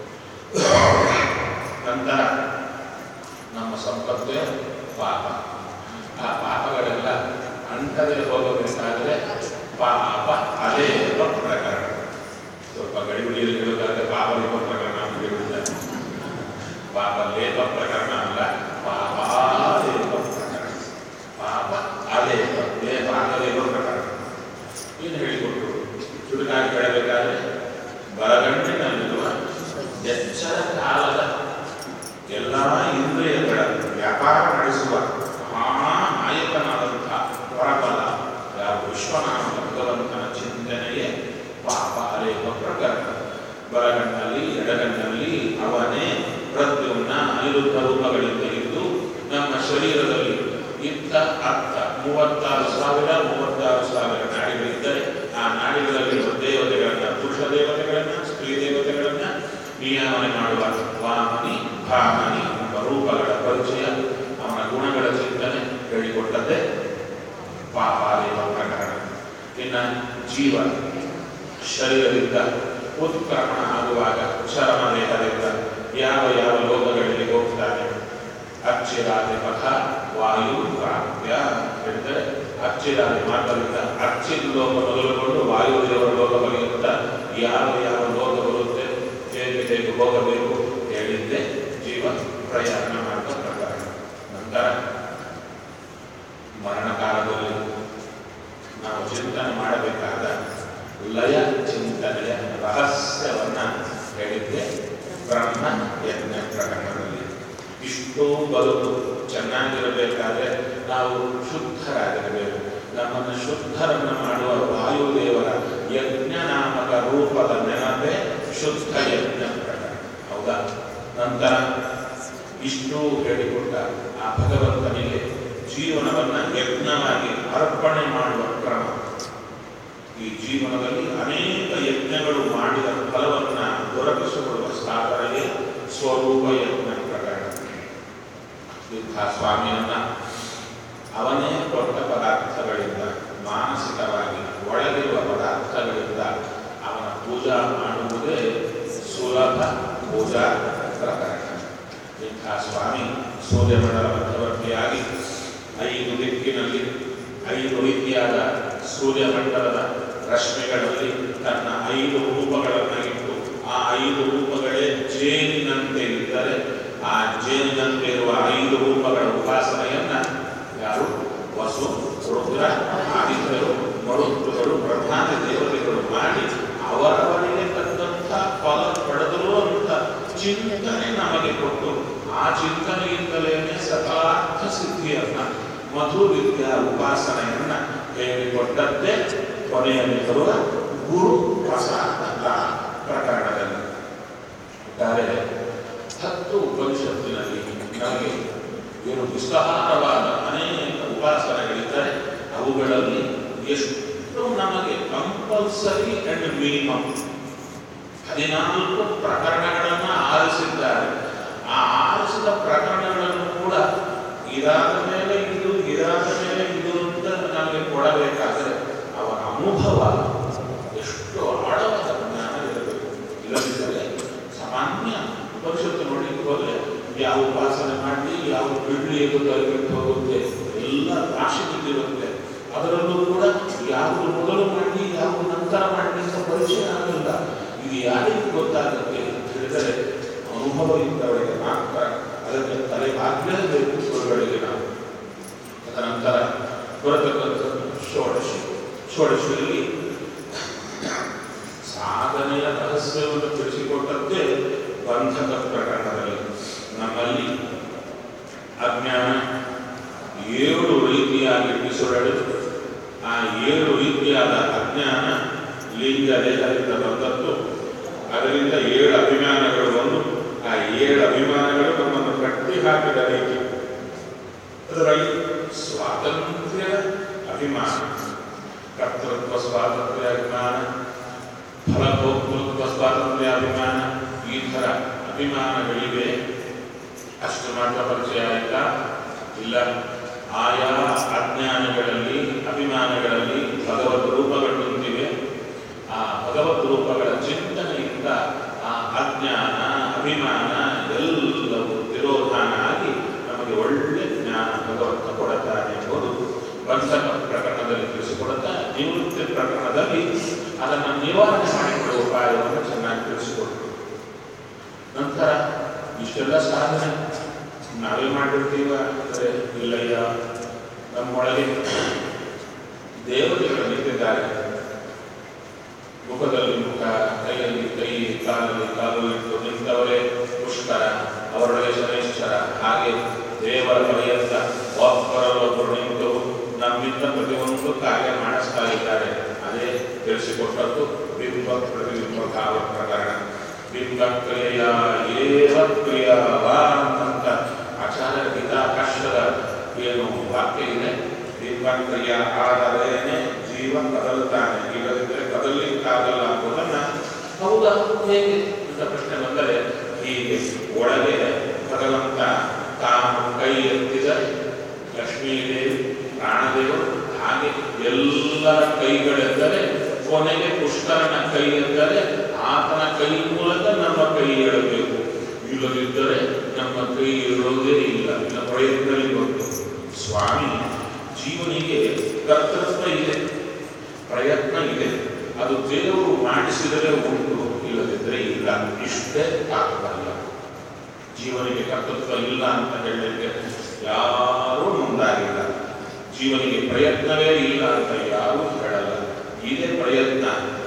ನಂತರ ನಮ್ಮ ಸಂಪತ್ತೇ ಪಾಪ ಆ ಪಾಪಗಳೆಲ್ಲ ಅಂಟದೆ ಹೋಗಬೇಕಾದರೆ ಪಾಪ ಅಲೇಪ ಪ್ರಕರಣ ಸ್ವಲ್ಪ ಗಡಿಬಿಡಿಯಲ್ಲಿ ಹೇಳುವುದಾದ್ರೆ ಪಾಪ ಲೇಪ ಪ್ರಕರಣ ಅಂತ ಹೇಳಿದ್ದಾರೆ ಪಾಪ ಲೇಪ ಪ್ರಕರಣ ಅಲ್ಲ ಪಾಪ ಲೇಪ ಪ್ರಕರಣ ಪಾಪ ಅಲೇಪ ಲೇಪ ಅಲೇಪ ಪ್ರಕರಣ ಏನು ಹೇಳಿಕೊಟ್ರು ಚುರುಕಾಗಿ ಹೇಳಬೇಕಾದ್ರೆ ಬಲಗಂಟಿನಲ್ಲಿರುವ ಎಚ್ಚರ ಕಾಲದ ಎಲ್ಲ ಇಂದ್ರಿಯಗಳ ವ್ಯಾಪಾರ ನಡೆಸುವ ಮಹಾನಾಯಕನಾದಂಥ ಪರಬಲ ಯಾವ ವಿಶ್ವನಾಮ ಭಗವಂತನ ಚಿಂತನೆಯೇ ಪಾಪ ಅಲೇಪ ಪ್ರಕರಣ ಬಲಗಣ್ಣಲ್ಲಿ ಎಡಗಣ್ಣಲ್ಲಿ ಅವನೇ ಪ್ರತಿಯೊಂದ ಅನಿರುದ್ಧ ರೂಪಗಳಿಂದ ಇದ್ದು ನಮ್ಮ ಶರೀರದಲ್ಲಿ ಇದ್ದ ಅರ್ಥ ಮೂವತ್ತಾರು ಸಾವಿರ ಮೂವತ್ತಾರು ಸಾವಿರ ನಾಡಿಗಳಿದ್ದರೆ ಆ ನಾಡಿಗಳಲ್ಲಿರುವ ದೇವತೆಗಳನ್ನ ಪುರುಷ ದೇವತೆಗಳನ್ನ ಸ್ತ್ರೀ ದೇವತೆಗಳನ್ನ ನಿಯಾಮನೆ ಮಾಡುವ ವಾಮನಿ ಭಾಮನಿ ಎಂಬ ರೂಪಗಳ ಪರಿಚಯ ಅವನ ಗುಣಗಳ ಚಿಂತನೆ ಹೇಳಿಕೊಟ್ಟದ್ದೇ ಪಾಪಾಲೇಪ ಪ್ರಕರಣ ಇನ್ನ ಜೀವ ಶರೀರದಿಂದ ಉತ್ಕ್ರಮಣ ಆಗುವಾಗ ಚರಮ ದೇಹದಿಂದ ಯಾವ ಯಾವ ಲೋಕಗಳಿಗೆ ಹೋಗ್ತಾನೆ ಅಚ್ಚಿರಾದಿ ಪಥ ವಾಯು ಪ್ರಾಪ್ಯ ಹೇಳಿದರೆ ಅಚ್ಚಿರಾದಿ ಮಾರ್ಗದಿಂದ ಅಚ್ಚಿದ ಲೋಕ ಮೊದಲುಗೊಂಡು ವಾಯುದೇವರ ಲೋಕ ಪರ್ಯಂತ ಯಾವ ಯಾವ ಲೋಕ ಬರುತ್ತೆ ಹೇಗೆ ಹೇಗೆ ಹೋಗಬೇಕು ಹೇಳಿದ್ದೆ ಜೀವ ಪ್ರಯಾಣ ಮಾಡುವ ಪ್ರಕಾರ ನಂತರ ಮರಣ ಕಾಲದಲ್ಲಿ ನಾವು ಚಿಂತನೆ ಮಾಡಬೇಕಾದ ಲಯ ಚಿಂತನೆಯ ರಹಸ್ಯವನ್ನ ಹೇಳಿದ್ದೆ ಬ್ರಹ್ಮ ಯಜ್ಞ ಪ್ರಕರಣದಲ್ಲಿ ಇಷ್ಟೂ ಬದುಕು ಚೆನ್ನಾಗಿರಬೇಕಾದ್ರೆ ನಾವು ಶುದ್ಧರಾಗಿರಬೇಕು ನಮ್ಮನ್ನು ಶುದ್ಧರನ್ನು ಮಾಡುವ ವಾಯುದೇವರ ಯಜ್ಞ ನಾಮಕ ರೂಪದ ನೆನಪೇ ಶುದ್ಧ ಯಜ್ಞ ಪ್ರಕರಣ ಹೌದಾ ನಂತರ ಇಷ್ಟೂ ಹೇಳಿಕೊಟ್ಟ ಆ ಭಗವಂತನಿಗೆ ಜೀವನವನ್ನ ಯಜ್ಞವಾಗಿ ಅರ್ಪಣೆ ಮಾಡುವ ಕ್ರಮ ಈ ಜೀವನದಲ್ಲಿ ಅನೇಕ ಯಜ್ಞಗಳು ಮಾಡಿದ ಫಲವನ್ನ ದೊರಕಿಸಿಕೊಳ್ಳುವ ಸಾಧನೆಯೇ ಸ್ವರೂಪ ಯಜ್ಞ ಪ್ರಕರಣ ಇಂಥ ಸ್ವಾಮಿಯನ್ನ ಅವನೇ ಕೊಟ್ಟ ಪದಾರ್ಥಗಳಿಂದ ಮಾನಸಿಕವಾಗಿ ಒಳಗಿರುವ ಪದಾರ್ಥಗಳಿಂದ ಅವನ ಪೂಜಾ ಮಾಡುವುದೇ ಸುಲಭ ಪೂಜಾ ಪ್ರಕರಣ ಇಂಥ ಸ್ವಾಮಿ ಸೂರ್ಯಮಂಡಲ ಮಧ್ಯವರ್ತಿಯಾಗಿ ಐದು ದಿಕ್ಕಿನಲ್ಲಿ ಐದು ರೀತಿಯಾದ ಸೂರ್ಯಮಂಡಲದ ರಶ್ಮಿಗಳಲ್ಲಿ ತನ್ನ ಐದು ರೂಪಗಳನ್ನು ಇಟ್ಟು ಆ ಐದು ರೂಪಗಳೇ ಜೇನಿನಂತೆ ಇದ್ದರೆ ಆ ಜೇನಿನಂತೆ ಇರುವ ಐದು ರೂಪಗಳ ಉಪಾಸನೆಯನ್ನ ಯಾರು ವಸು ರುದ್ರ ಆದಿತ್ಯರು ಮರುತ್ತುಗಳು ಪ್ರಧಾನ ದೇವತೆಗಳು ಮಾಡಿ ಅವರವರಿಗೆ ತಕ್ಕಂಥ ಫಲ ಪಡೆದರು ಅಂತ ಚಿಂತನೆ ನಮಗೆ ಕೊಟ್ಟು ಆ ಚಿಂತನೆಯಿಂದಲೇ ಸಕಾರಾರ್ಥ ಸಿದ್ಧಿಯನ್ನ ಮಧು ವಿದ್ಯಾ ಉಪಾಸನೆಯನ್ನ ಹೇಳಿಕೊಟ್ಟದ್ದೇ ಕೊನೆಯಲ್ಲಿ ಬರುವ ಗುರು ಪ್ರಸಾದ ಪ್ರಕರಣದಲ್ಲಿ ಒಟ್ಟಾರೆ ಹತ್ತು ಉಪನಿಷತ್ತಿನಲ್ಲಿ ನಮಗೆ ಏನು ವಿಸ್ತಾರವಾದ ಅನೇಕ ಉಪಾಸನೆಗಳಿದ್ದರೆ ಅವುಗಳಲ್ಲಿ ಎಷ್ಟು ನಮಗೆ ಕಂಪಲ್ಸರಿ ಅಂಡ್ ಮಿನಿಮಮ್ ಹದಿನಾಲ್ಕು ಪ್ರಕರಣಗಳನ್ನು ಆರಿಸಿದ್ದಾರೆ ಆ ಆರಿಸಿದ ಪ್ರಕರಣಗಳನ್ನು ಕೂಡ ಇದಾದ ಮೇಲೆ ಇದು ಇದಾದ ಮೇಲೆ ಇದು ಅಂತ ನಮಗೆ ಕೊಡಬೇಕಾದರೆ ಅವರ ಅನುಭವ ಎಷ್ಟು ಆಳವಾದ ಜ್ಞಾನ ಇರಬೇಕು ಇಲ್ಲದಿದ್ದರೆ ಸಾಮಾನ್ಯ ಉಪನಿಷತ್ತು ನೋಡಲಿಕ್ಕೆ ಹೋದರೆ ಯಾವ ಉಪಾಸನೆ ಮಾಡಿ ಯಾವ ಬಿಡ್ಲಿ ಎಂದು ತಲೆಬಿಟ್ಟು ಹೋಗುತ್ತೆ ಎಲ್ಲ ರಾಶಿ ಬಿದ್ದಿರುತ್ತೆ ಅದರಲ್ಲೂ ಕೂಡ ಯಾವುದು ಮೊದಲು ಮಾಡಿ ಯಾವುದು ನಂತರ ಮಾಡಿ ಅಂತ ಪರಿಚಯ ಆಗಲಿಲ್ಲ ಇದು ಯಾರಿಗೆ ಗೊತ್ತಾಗುತ್ತೆ ಅಂತ ಹೇಳಿದರೆ ಅನುಭವ ಇದ್ದವರಿಗೆ ಮಾತ್ರ ಅದಕ್ಕೆ ತಲೆ ಆಗಲೇಬೇಕು ಗುರುಗಳಿಗೆ ನಾವು ತದನಂತರ ಬರತಕ್ಕಂಥ ಷೋಡಶಿ ಷೋಡಶಿಯಲ್ಲಿ ಸಾ ಸಾಧನೆಯ ರಹಸ್ಯವನ್ನು ತಿಳಿಸಿಕೊಟ್ಟದ್ದೇ ಬಂಧಕ ಪ್ರಕರಣದಲ್ಲಿ ನಮ್ಮಲ್ಲಿ ಅಜ್ಞಾನ ಏಳು ರೀತಿಯಾಗಿ ಬಿಸುರಳು ಆ ಏಳು ರೀತಿಯಾದ ಅಜ್ಞಾನ ಲಿಂಗ ದೇಹದಿಂದ ಬಂದದ್ದು ಅದರಿಂದ ಏಳು ಅಭಿಮಾನಗಳು ಬಂದು ಆ ಏಳು ಅಭಿಮಾನಗಳು ನಮ್ಮನ್ನು ಕಟ್ಟಿ ಹಾಕಿದ ರೀತಿ ಅದರಲ್ಲಿ ಸ್ವಾತಂತ್ರ್ಯ ಅಭಿಮಾನ ಕರ್ತೃತ್ವ ಸ್ವಾತಂತ್ರ್ಯ ಅಭಿಮಾನ ಫಲಭೋಕ್ತೃತ್ವ ಸ್ವಾತಂತ್ರ್ಯ ಅಭಿಮಾನ ಈ ಥರ ಅಭಿಮಾನಗಳಿವೆ ಅಷ್ಟು ಮಾತ್ರ ಪರಿಚಯ ಆಯ್ತಾ ಇಲ್ಲ ಆಯಾ ಅಜ್ಞಾನಗಳಲ್ಲಿ ಅಭಿಮಾನಗಳಲ್ಲಿ ಭಗವದ್ ರೂಪಗಳು ನಿಂತಿವೆ ಆ ಭಗವದ್ ರೂಪಗಳ ಚಿಂತನೆಯಿಂದ ಆ ಅಜ್ಞಾನ ಅಭಿಮಾನ ಎಲ್ಲವೂ ತಿರೋಧಾನ ಆಗಿ ನಮಗೆ ಒಳ್ಳೆ ಜ್ಞಾನ ಭಗವಂತ ಕೊಡುತ್ತಾನೆ ಎಂಬುದು ಬಂಧಕ ಪ್ರಕರಣದಲ್ಲಿ ತಿಳಿಸಿಕೊಡುತ್ತಾ ನಿವೃತ್ತಿ ಪ್ರಕರಣದಲ್ಲಿ ಅದನ್ನು ನಿವಾರಣೆ ಮಾಡಿಕೊಳ್ಳುವ ಉಪಾಯವನ್ನು ಚೆನ್ನಾಗಿ ತಿಳಿಸಿಕೊಡ್ತು ನಂತರ ಇಷ್ಟೆಲ್ಲ ಸಾಧನೆ ನಾವೇ ಮಾಡಿರ್ತೀವ ಅಂದರೆ ಇಲ್ಲಯ್ಯ ನಮ್ಮೊಳಗೆ ದೇವತೆಗಳು ನಿಂತಿದ್ದಾರೆ ಮುಖದಲ್ಲಿ ಮುಖ ಕೈಯಲ್ಲಿ ಕೈ ಕಾಲಲ್ಲಿ ಕಾಲು ಇಟ್ಟು ನಿಂತವರೇ ಪುಷ್ಕರ ಅವರೊಳಗೆ ಶನೈಶ್ಚರ ಹಾಗೆ ದೇವರ ಪರ್ಯಂತ ಒಬ್ಬರಲ್ಲೊಬ್ಬರು ನಿಂತು ನಮ್ಮಿಂದ ಪ್ರತಿಯೊಂದು ಕಾರ್ಯ ಮಾಡಿಸ್ತಾ ಇದ್ದಾರೆ ಅದೇ ತಿಳಿಸಿಕೊಟ್ಟದ್ದು ಬಿಂಬ ಪ್ರತಿಬಿಂಬ ಭಾವ ಪ್ರಕರಣ ಬಿಂಬ ಕ್ರಿಯೆಯ ಏವ ಕ್ರಿಯವಾನ್ ಅಂತ ಆಚಾರ್ಯ ಗೀತಾಕಾಶದ ಏನು ವಾಕ್ಯ ಇದೆ ಬಿಂಬ ಕ್ರಿಯೆ ಆದರೇನೆ ಜೀವ ಕದಲುತ್ತಾನೆ ಇಲ್ಲದಿದ್ದರೆ ಕದಲಿಕ್ಕಾಗಲ್ಲ ಎಂಬುದನ್ನ ಹೌದಾ ಹೇಗೆ ಅಂತ ಪ್ರಶ್ನೆ ಬಂದರೆ ಹೀಗೆ ಒಳಗೆ ಭಗವಂತ ತಾನು ಕೈ ಎತ್ತಿದರೆ ಲಕ್ಷ್ಮೀದೇವಿ ಪ್ರಾಣದೇವರು ಹಾಗೆ ಎಲ್ಲರ ಕೈಗಳೆಂದರೆ ಕೊನೆಗೆ ಪುಷ್ಕರನ ಕೈ ಎಂದರೆ ಆತನ ಕೈ ಮೂಲಕ ನಮ್ಮ ಕೈ ಏಳಬೇಕು ಇಲ್ಲದಿದ್ದರೆ ನಮ್ಮ ಕೈ ಇರೋದೇ ಇಲ್ಲ ಇಲ್ಲ ಪ್ರಯತ್ನದಲ್ಲಿ ಬಂತು ಸ್ವಾಮಿ ಜೀವನಿಗೆ ಕರ್ತೃತ್ವ ಇದೆ ಪ್ರಯತ್ನ ಇದೆ ಅದು ದೇವರು ಮಾಡಿಸಿದರೆ ಉಂಟು ಇಲ್ಲದಿದ್ದರೆ ಇಲ್ಲ ಇಷ್ಟೇ ತಾತ್ಪರ್ಯ ಜೀವನಿಗೆ ಕರ್ತೃತ್ವ ಇಲ್ಲ ಅಂತ ಹೇಳಲಿಕ್ಕೆ ಯಾರೂ ಮುಂದಾಗಿಲ್ಲ ಜೀವನಿಗೆ ಪ್ರಯತ್ನವೇ ಇಲ್ಲ ಅಂತ ಯಾರೂ ಹೇಳಲ್ಲ ಇದೇ ಪ್ರಯತ್ನ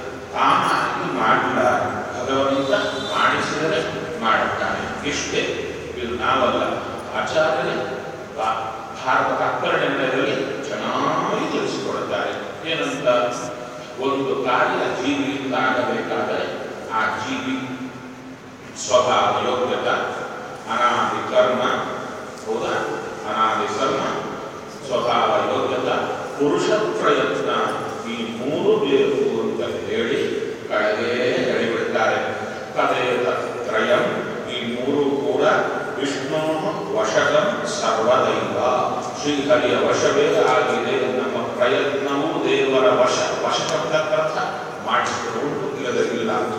ತಾನಾಗಿ ಮಾಡಿಲ್ಲ ಭಗವಂತ ಮಾಡಿಸಿದರೆ ಮಾಡುತ್ತಾನೆ ಇಷ್ಟೇ ಇದು ನಾವಲ್ಲ ಆಚಾರ್ಯರೇ ಭಾ- ಭಾರತ ತಾತ್ಪರ್ಯದಲ್ಲಿ ಚೆನ್ನಾಗಿ ತಿಳಿಸಿಕೊಡುತ್ತಾರೆ ಏನಂತ ಒಂದು ಕಾರ್ಯ ಜೀವಿಯಿಂದ ಆಗಬೇಕಾದರೆ ಆ ಜೀವಿ ಸ್ವಭಾವ ಯೋಗ್ಯತ ಅನಾದಿ ಕರ್ಮ ಹೌದಾ ಅನಾದಿ ಕರ್ಮ ಸ್ವಭಾವ ಯೋಗ್ಯತ ಪುರುಷ ಪ್ರಯತ್ನ ಈ ಮೂರು ಬೇಕು ಅಂತ ಹೇಳಿ ಕೆಳಗೆ ಹೇಳಿಬಿಡ್ತಾರೆ ತದೇತ ತ್ರಯಂ ಈ ಮೂರು ಕೂಡ ವಿಷ್ಣು ವಶಕಂ ಸರ್ವದೈವ ಶ್ರೀಹರಿಯ ವಶವೇ ಆಗಿದೆ ನಮ್ಮ ಪ್ರಯತ್ನವೂ ದೇವರ ವಶ ವಶಕಂತಕ್ಕರ್ಥ ಮಾಡಿಸಿಕೊಂಡು ಇಲ್ಲದಿಲ್ಲ ಅಂತ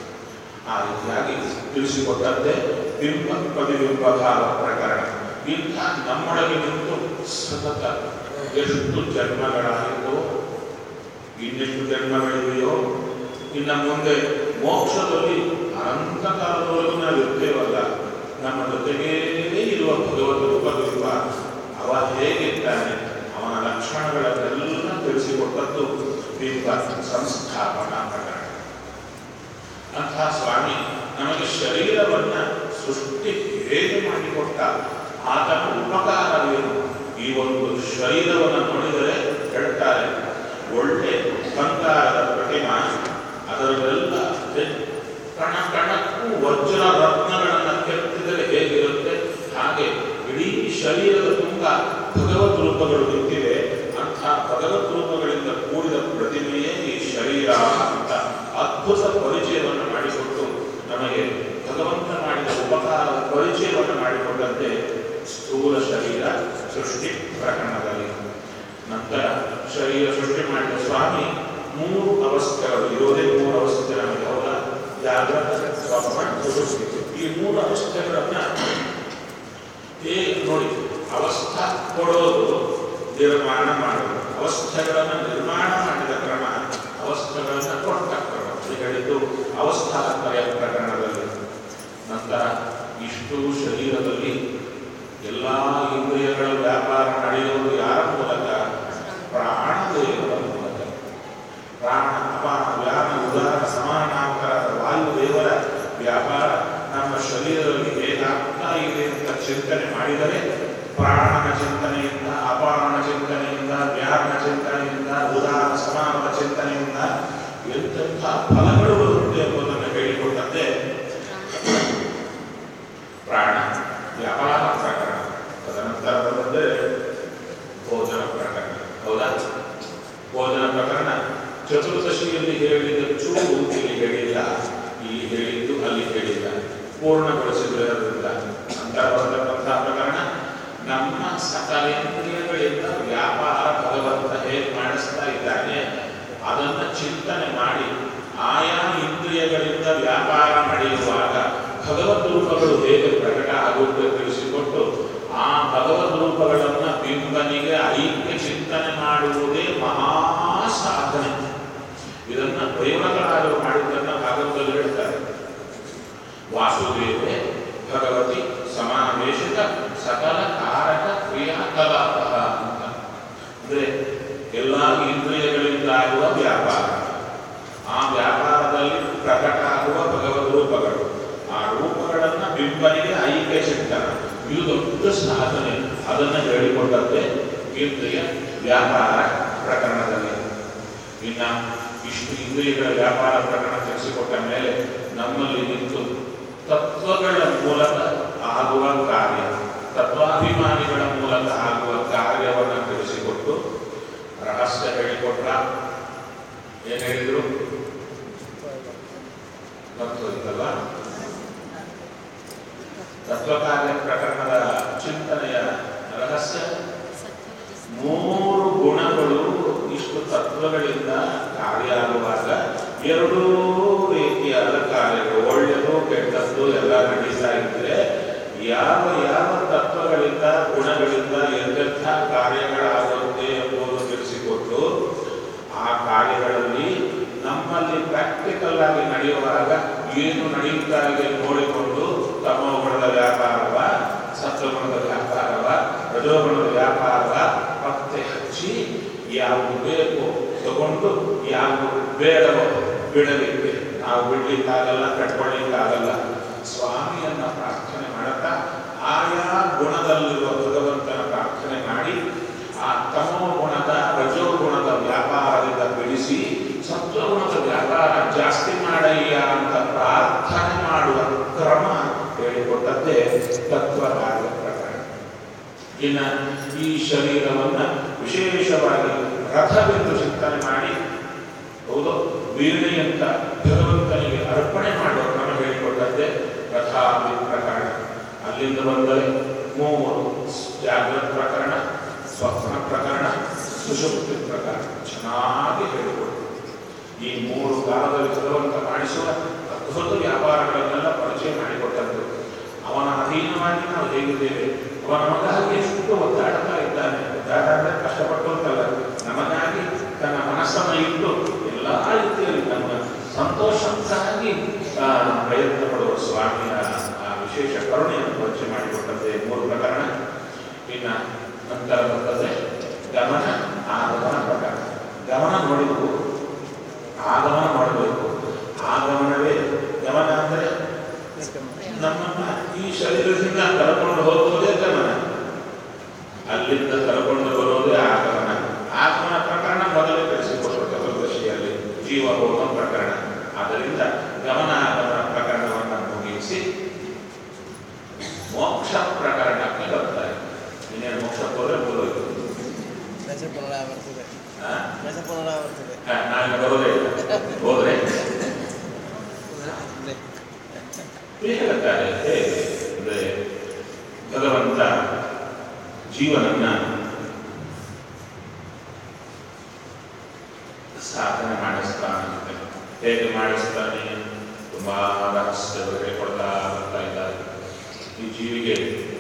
ಆ ರೀತಿಯಾಗಿ ತಿಳಿಸಿಕೊಟ್ಟದ್ದೇ ಬಿಂಬ ಪ್ರತಿಬಿಂಬ ಭಾವ ಪ್ರಕರಣ ಇಂಥ ನಮ್ಮೊಳಗೆ ನಿಂತು ಸತತ ಎಷ್ಟು ಜನ್ಮಗಳಾಯಿತು ಇನ್ನೆಷ್ಟು ಜನ್ಮಗಳಿವೆಯೋ ಇನ್ನು ಮುಂದೆ ಮೋಕ್ಷದಲ್ಲಿ ಅನಂತ ಕಾಲದವರೆಗೂ ನಾವು ಇರ್ತೇವಲ್ಲ ನಮ್ಮ ಜೊತೆಗೇ ಇರುವ ಭಗವದ್ ರೂಪಬಿಂಬ ಅವ ಹೇಗಿದ್ದಾನೆ ಅವನ ಲಕ್ಷಣಗಳನ್ನೆಲ್ಲ ತಿಳಿಸಿಕೊಟ್ಟದ್ದು ಬಿಂಬ ಸಂಸ್ಥಾಪನಾ ಪ್ರಕರಣ ಅಂತಹ ಸ್ವಾಮಿ ನಮಗೆ ಶರೀರವನ್ನ ಸೃಷ್ಟಿ ಹೇಗೆ ಮಾಡಿಕೊಟ್ಟ ಆತನ ಉಪಕಾರವೇನು ಈ ಒಂದು ಶರೀರವನ್ನು ನೋಡಿದರೆ ಹೇಳ್ತಾರೆ ಒಳ್ಳೆ ಬಂಗಾರದ ಪ್ರತಿಮಾ ಅದರಲ್ಲೆಲ್ಲ ಕಣ ಕಣಕ್ಕೂ ವಜ್ರ ರತ್ನಗಳನ್ನು ಕೆತ್ತಿದರೆ ಹೇಗಿರುತ್ತೆ ಹಾಗೆ ಇಡೀ ಶರೀರದ ತುಂಬ ಭಗವದ್ ರೂಪಗಳು ನಿಂತಿವೆ ಅಂಥ ಭಗವದ್ ರೂಪಗಳಿಂದ ಕೂಡಿದ ಪ್ರತಿಮೆಯೇ ಈ ಶರೀರ ಅಂತ ಅದ್ಭುತ ಪರಿಚಯವನ್ನು ಮಾಡಿಕೊಟ್ಟು ನಮಗೆ ಭಗವಂತ ಮಾಡಿದ ಉಪಕಾರದ ಪರಿಚಯವನ್ನು ಮಾಡಿಕೊಂಡಂತೆ ಸ್ಥೂಲ ಶರೀರ ಸೃಷ್ಟಿ ಪ್ರಕರಣದಲ್ಲಿ ನಂತರ ಶರೀರ ಸೃಷ್ಟಿ ಮಾಡಿದ ಸ್ವಾಮಿ ಮೂರು ಅವಸ್ಥೆಗಳು ಇರೋದೇ ಮೂರು ಅವಸ್ಥೆ ನಮಗೆ ಹೌದಾ ಜಾಗ್ರತ ಸ್ವಪ್ನ ಸುಷುಪ್ತಿ. ಈ ಮೂರು ಅವಸ್ಥೆಗಳನ್ನ ಹೇಗೆ ನೋಡಿ ಅವಸ್ಥಾ ಕೊಡೋದು ನಿರ್ಮಾಣ ಮಾಡೋದು ಅವಸ್ಥೆಗಳನ್ನು ನಿರ್ಮಾಣ ಮಾಡಿದ ಕ್ರಮ ಅವಸ್ಥೆಗಳನ್ನು ಕೊಟ್ಟ ಕ್ರಮ ಇದು ಹೇಳಿದ್ದು ಅವಸ್ಥಾತ್ರಯ ಪ್ರಕರಣದಲ್ಲಿ ನಂತರ ಇಷ್ಟು ಶರೀರದಲ್ಲಿ ಎಲ್ಲ ಇಂದ್ರಿಯಗಳ ವ್ಯಾಪಾರ ನಡೆಯುವುದು ಯಾರ ಮೂಲಕ ಪ್ರಾಣದೇವರ ಮೂಲಕ ಪ್ರಾಣ ಅಪಾನ ವ್ಯಾನ ಉದಾರ ಸಮಾನಾಂತರ ಮಾಡಿದರೆ ಪ್ರಾಣನ ಚಿಂತನೆಯಿಂದ ಅಪಾರಣ ಚಿಂತನೆಯಿಂದ ವ್ಯಾರಣ ಚಿಂತನೆಯಿಂದ ಉದಾರ ಸಮಾನದ ಚಿಂತನೆಯಿಂದ ಎಂತೆಂಥ ಫಲಗಳು ಬರುತ್ತೆ ಎಂಬುದನ್ನು ಹೇಳಿಕೊಟ್ಟಂತೆ ಪ್ರಾಣ ವ್ಯಾಪಾರ ಪ್ರಕರಣ ತದನಂತರ ಬಂದಂತೆ ಭೋಜನ ಪ್ರಕರಣ ಹೌದಾ ಭೋಜನ ಪ್ರಕರಣ ಚತುರ್ದಶಿಯಲ್ಲಿ ಹೇಳಿದ ಚೂರು ಇಲ್ಲಿ ಹೇಳಿಲ್ಲ ಇಲ್ಲಿ ಹೇಳಿದ್ದು ಅಲ್ಲಿ ಹೇಳಿಲ್ಲ ಪೂರ್ಣಗೊಳಿಸಿದ್ರಿಂದ ನಂತರ ಬರತಕ್ಕಂತಹ ಪ್ರಕರಣ ನಮ್ಮ ಸಕಲೇಂದ್ರಿಯಗಳಿಂದ ವ್ಯಾಪಾರ ಭಗವಂತ ಹೇಗೆ ಮಾಡಿಸ್ತಾ ಇದ್ದಾನೆ ಅದನ್ನು ಚಿಂತನೆ ಮಾಡಿ ಆಯಾ ಇಂದ್ರಿಯಗಳಿಂದ ವ್ಯಾಪಾರ ನಡೆಯುವಾಗ ಭಗವದ್ ರೂಪಗಳು ಹೇಗೆ ಪ್ರಕಟ ಆಗುತ್ತೆ ತಿಳಿಸಿಕೊಟ್ಟು ಆ ಭಗವದ್ ರೂಪಗಳನ್ನು ಬಿಂಬನಿಗೆ ಐಕ್ಯ ಚಿಂತನೆ ಮಾಡುವುದೇ ಮಹಾ ಸಾಧನೆ ಇದನ್ನ ಪ್ರಯೋಗಗಳಾದರೂ ಮಾಡಿದ್ದನ್ನ ಭಾಗವತದಲ್ಲಿ ಹೇಳ್ತಾರೆ ವಾಸುದೇವೇ ಭಗವತಿ ಸಮಾವೇಶಿತ ಸಕಲ ಕಾರಕ ಕ್ರಿಯಾಕಲಾಪ ಅಂತ ಅಂದ್ರೆ ಎಲ್ಲ ಇಂದ್ರಿಯಗಳಿಂದಾಗುವ ವ್ಯಾಪಾರ ಆ ವ್ಯಾಪಾರದಲ್ಲಿ ಪ್ರಕಟ ಆಗುವ ಭಗವದ್ ರೂಪಗಳು ಆ ರೂಪಗಳನ್ನ ಬಿಂಬನಿಗೆ ಐಕ್ಯ ಚಿಂತನ ಇದು ದೊಡ್ಡ ಸಾಧನೆ ಅದನ್ನ ಹೇಳಿಕೊಂಡದ್ದೇ ಇಂದ್ರಿಯ ವ್ಯಾಪಾರ ಪ್ರಕರಣದಲ್ಲಿ ಇನ್ನ ಇಷ್ಟು ಇಂದ್ರಿಯಗಳ ವ್ಯಾಪಾರ ಪ್ರಕರಣ ತಿಳಿಸಿಕೊಟ್ಟ ಮೇಲೆ ನಮ್ಮಲ್ಲಿ ನಿಂತು ತತ್ವಗಳ ಮೂಲಕ ಆಗುವ ಕಾರ್ಯ ತತ್ವಾಭಿಮಾನಿಗಳ ಮೂಲಕ ಆಗುವ ಕಾರ್ಯವನ್ನು ತಿಳಿಸಿಕೊಟ್ಟು ರಹಸ್ಯ ಹೇಳಿಕೊಟ್ಟ ಏನ್ ಹೇಳಿದ್ರು ತತ್ವ ಇತ್ತಲ್ಲ ತತ್ವಕಾರ್ಯ ಪ್ರಕರಣದ ಚಿಂತನೆಯ ರಹಸ್ಯ ಮೂರು ಗುಣಗಳು ಇಷ್ಟು ತತ್ವಗಳಿಂದ ಕಾರ್ಯ ಆಗುವಾಗ ಎರಡೂ ರೀತಿಯಾದ ಕಾರ್ಯಗಳು ಒಳ್ಳೆಯದು ಕೆಟ್ಟದ್ದು ಎಲ್ಲ ನಡೀತಾ ಇದ್ರೆ ಯಾವ ಯಾವ ತತ್ವಗಳಿಂದ ಗುಣಗಳಿಂದ ಎಂತೆಂಥ ಕಾರ್ಯಗಳಾಗುತ್ತೆ ಎಂಬುದು ತಿಳಿಸಿಕೊಟ್ಟು ಆ ಕಾರ್ಯಗಳಲ್ಲಿ ನಮ್ಮಲ್ಲಿ ಪ್ರಾಕ್ಟಿಕಲ್ ಆಗಿ ನಡೆಯುವಾಗ ಏನು ನಡೆಯುತ್ತಾ ಇದೆ ನೋಡಿಕೊಂಡು ತಮೋ ಗುಣದ ವ್ಯಾಪಾರವ ಸತ್ವಗುಣದ ವ್ಯಾಪಾರವ ರಜೋಗುಣದ ವ್ಯಾಪಾರವ ಪತ್ತೆ ಹಚ್ಚಿ ಯಾವುದು ಬೇಕು ತಗೊಂಡು ಯಾವುದು ಬೇಡವೋ ಬಿಡಲಿಕ್ಕೆ ನಾವು ಬಿಡ್ಲಿಕ್ಕಾಗಲ್ಲ ಕಟ್ಕೊಳ್ಳಿಕ್ಕಾಗಲ್ಲ ಸ್ವಾಮಿಯನ್ನ ಪ್ರಾರ್ಥನೆ ಮಾಡುತ್ತಾ ಆಯಾ ಗುಣದಲ್ಲಿರುವ ಭಗವಂತನ ಪ್ರಾರ್ಥನೆ ಮಾಡಿ ಆ ತಮೋ ಗುಣದ ರಜೋ ಗುಣದ ವ್ಯಾಪಾರದಿಂದ ಬಿಡಿಸಿ ಸತ್ವಗುಣದ ವ್ಯಾಪಾರ ಜಾಸ್ತಿ ಮಾಡಯ್ಯ ಅಂತ ಪ್ರಾರ್ಥನೆ ಮಾಡುವ ಕ್ರಮ ಹೇಳಿಕೊಟ್ಟದ್ದೇ ತತ್ವ ಕಾರ್ಯ ಪ್ರಕರಣ ಇನ್ನು ಈ ಶರೀರವನ್ನ ವಿಶೇಷವಾಗಿ ರಥವೆಂದು ಚಿಂತನೆ ಮಾಡಿ ಹೌದು ವೀಣೆಯಂತ ಭಗವಂತನಿಗೆ ಅರ್ಪಣೆ ಮಾಡುವ ಕ್ರಮ ಹೇಳಿಕೊಟ್ಟದ್ದೇ ರಥಾದಿ ಪ್ರಕರಣ ಅಲ್ಲಿಂದ ಬಂದರೆ ಮೂವರು ಜಾಗೃತ ಪ್ರಕರಣ ಸ್ವಪ್ನ ಪ್ರಕರಣ ಸುಷುಪ್ತಿ ಪ್ರಕರಣ ಚೆನ್ನಾಗಿ ಹೇಳಿಕೊಟ್ಟು ಈ ಮೂರು ಕಾಲದಲ್ಲಿ ಭಗವಂತ ಮಾಡಿಸುವ ಅದ್ಭುತ ವ್ಯಾಪಾರಗಳನ್ನೆಲ್ಲ ಪರಿಚಯ ಮಾಡಿಕೊಟ್ಟದ್ದು ಅವನ ಅಧೀನವಾಗಿ ನಾವು ಹೇಗಿದ್ದೇವೆ ಅವನ ಮಗಾಗಿ ಎಷ್ಟು ಒದ್ದಾಡ್ತಾ ಇದ್ದಾನೆ ಒದ್ದಾಟ ಅಂದ್ರೆ ಕಷ್ಟಪಟ್ಟು ಅಂತಲ್ಲ ನಮಗಾಗಿ ತನ್ನ ಮನಸ್ಸನ್ನು ಇಟ್ಟು ಎಲ್ಲ ರೀತಿಯಲ್ಲಿ ನಮ್ಮ ಸಂತೋಷಕ್ಕಾಗಿ ಆ, ಪ್ರಯತ್ನ ಪಡುವ ಸ್ವಾಮಿಯ ಆ ವಿಶೇಷ ಕರುಣೆಯನ್ನು ಪರಿಚಯ ಮಾಡಿಕೊಟ್ಟಂತೆ ಮೂರು ಪ್ರಕರಣ ಇನ್ನ ನಂತರ ಬರ್ತದೆ ಗಮನ ಆಗಮನ ಪ್ರಕಾರ ಗಮನ ನೋಡಿದ್ವು ಆಗಮನ ಮಾಡಬೇಕು ಆಗಮನವೇ ಗಮನ ಅಂದರೆ ನಮ್ಮನ್ನ ಈ ಶರೀರದಿಂದ ಕರ್ಕೊಂಡು ಹೋಗುವುದೇ ಗಮನ ಅಲ್ಲಿಂದ ಕರ್ಕೊಂಡು ಬರೋದೇ ಆಗಮನ ಆಗಮನ ಪ್ರಕರಣ ಮೊದಲೇ ತಿಳಿಸಿಕೊಟ್ಟರು ಚತುರ್ದಶಿಯಲ್ಲಿ ಜೀವಹೋಮ ಪ್ರಕರಣ ಆದ್ದರಿಂದ ಗಮನ ಆಗಮನ ಪ್ರಕರಣವನ್ನು ಮುಗಿಸಿ ಮೋಕ್ಷ ಪ್ರಕರಣಕ್ಕೆ ಬರ್ತಾರೆ ಇನ್ನೇನು ಮೋಕ್ಷಕ್ಕೆ ಹೋದ್ರೆ ಮುಗಿದೋಯ್ತು ದಶ ಪುನರಾವರ್ತದೆ ಆ? ದಶ ಪುನರಾವರ್ತದೆ ಆ, ನಾನು ಬರೋದೇ ಇಲ್ಲ ಹೋದ್ರೆ ಹೇಳ್ತಾರೆ ಹೇಗೆ ಅಂದ್ರೆ ಭಗವಂತ ಜೀವನನ್ನ ಸಾಧನೆ ಮಾಡಿಸ್ತಾನಂತೆ ಹೇಗೆ ಮಾಡಿಸ್ತಾನೆ ತುಂಬಾ ರಹಸ್ಯಗಳು ಹೇಳ್ಕೊಡ್ತಾ ಬರ್ತಾ ಇದ್ದಾರೆ ಈ ಜೀವಿಗೆ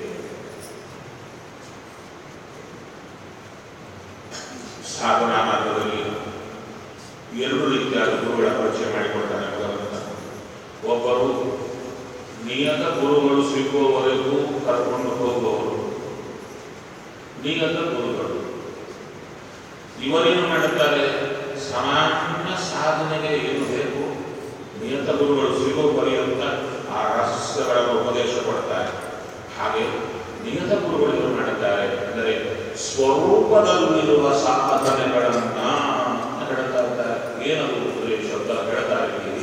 ಸಾಧನಾ ಮಾರ್ಗದಲ್ಲಿ ಎರಡು ರೀತಿಯಾದ ಗುರುಗಳ ಪರಿಚಯ ಮಾಡಿಕೊಡ್ತಾನೆ ಭಗವಂತ ಒಬ್ಬರು ನಿಯತ ಗುರುಗಳು ಸಿಗುವವರೆಗೂ ಕರ್ಕೊಂಡು ಹೋಗುವವರು ನಿಯತ ಗುರುಗಳು ಇವರೇನು ಮಾಡುತ್ತಾರೆ ಸಾಮಾನ್ಯ ಸಾಧನೆಗೆ ಏನು ಬೇಕು ನಿಯತ ಗುರುಗಳು ಸಿಗುವ ಪರ್ಯಂತ ಆ ರಹಸ್ಯಗಳನ್ನು ಉಪದೇಶ ಕೊಡ್ತಾರೆ ಹಾಗೆ ನಿಯತ ಗುರುಗಳು ಏನು ಮಾಡುತ್ತಾರೆ ಅಂದರೆ ಸ್ವರೂಪದಲ್ಲಿರುವ ಸಾಧನೆಗಳನ್ನ ಹೇಳ್ತಾ ಇದ್ದಾರೆ ಏನದು ಅಂದರೆ ಶಬ್ದ ಹೇಳ್ತಾರೆ ಇಲ್ಲಿ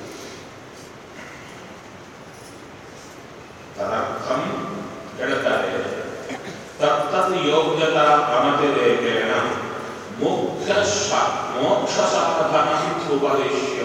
ತದರ್ಥಂ ಹೇಳ್ತಾರೆ ತತ್ತದ್ ಯೋಗ್ಯತಾ ಅನತಿರೇಕೇಣ ಮುಖ್ಯ ಮೋಕ್ಷ ಸಾಧನ ಉಪದೇಶ್ಯ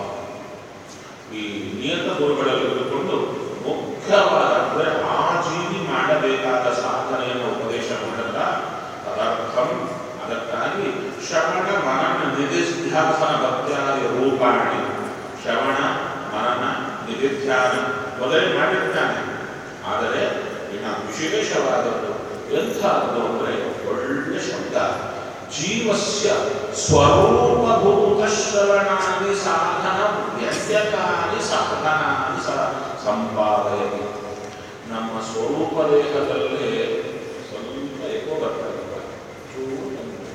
ಈ ನಿಯತ ಗುರುಗಳಲ್ಲಿ ಇಟ್ಟುಕೊಂಡು ಮುಖ್ಯವಾದ ಅಂದರೆ ಆ ಜೀವಿ ಮಾಡಬೇಕಾದ ಸಾಧನೆಯನ್ನು ಉಪದೇಶ ಮಾಡಿದ ತದರ್ಥಂ ಅದಕ್ಕಾಗಿ ಶ್ರವಣ ಮನನ ನಿಧಿಧ್ಯಾಸನ ಭಕ್ತ್ಯಾದಿ ರೂಪಾಣಿ ಶ್ರವಣ ಮನನ ನಿಧಿಧ್ಯಾನ ಮೊದಲೇ ಮಾಡಿರ್ತಾನೆ ಆದರೆ ಇನ್ನು ವಿಶೇಷವಾದದ್ದು ಎಂಥದ್ದು ಅಂದರೆ ಒಳ್ಳೆ ಶಬ್ದ ಜೀವಸ್ಯ ಸ್ವರೂಪಭೂತ ಶ್ರವಣಾದಿ ಸಾಧನ ವ್ಯತ್ಯಕಾನಿ ಸಾಧನಾನಿ ಸ ಸಂಪಾದಯತಿ ನಮ್ಮ ಸ್ವರೂಪ ದೇಹದಲ್ಲೇ ಸ್ವಲ್ಪ ಎಕೋ ಬರ್ತಾರೆ ಚೂರು ನಮ್ಗೆ.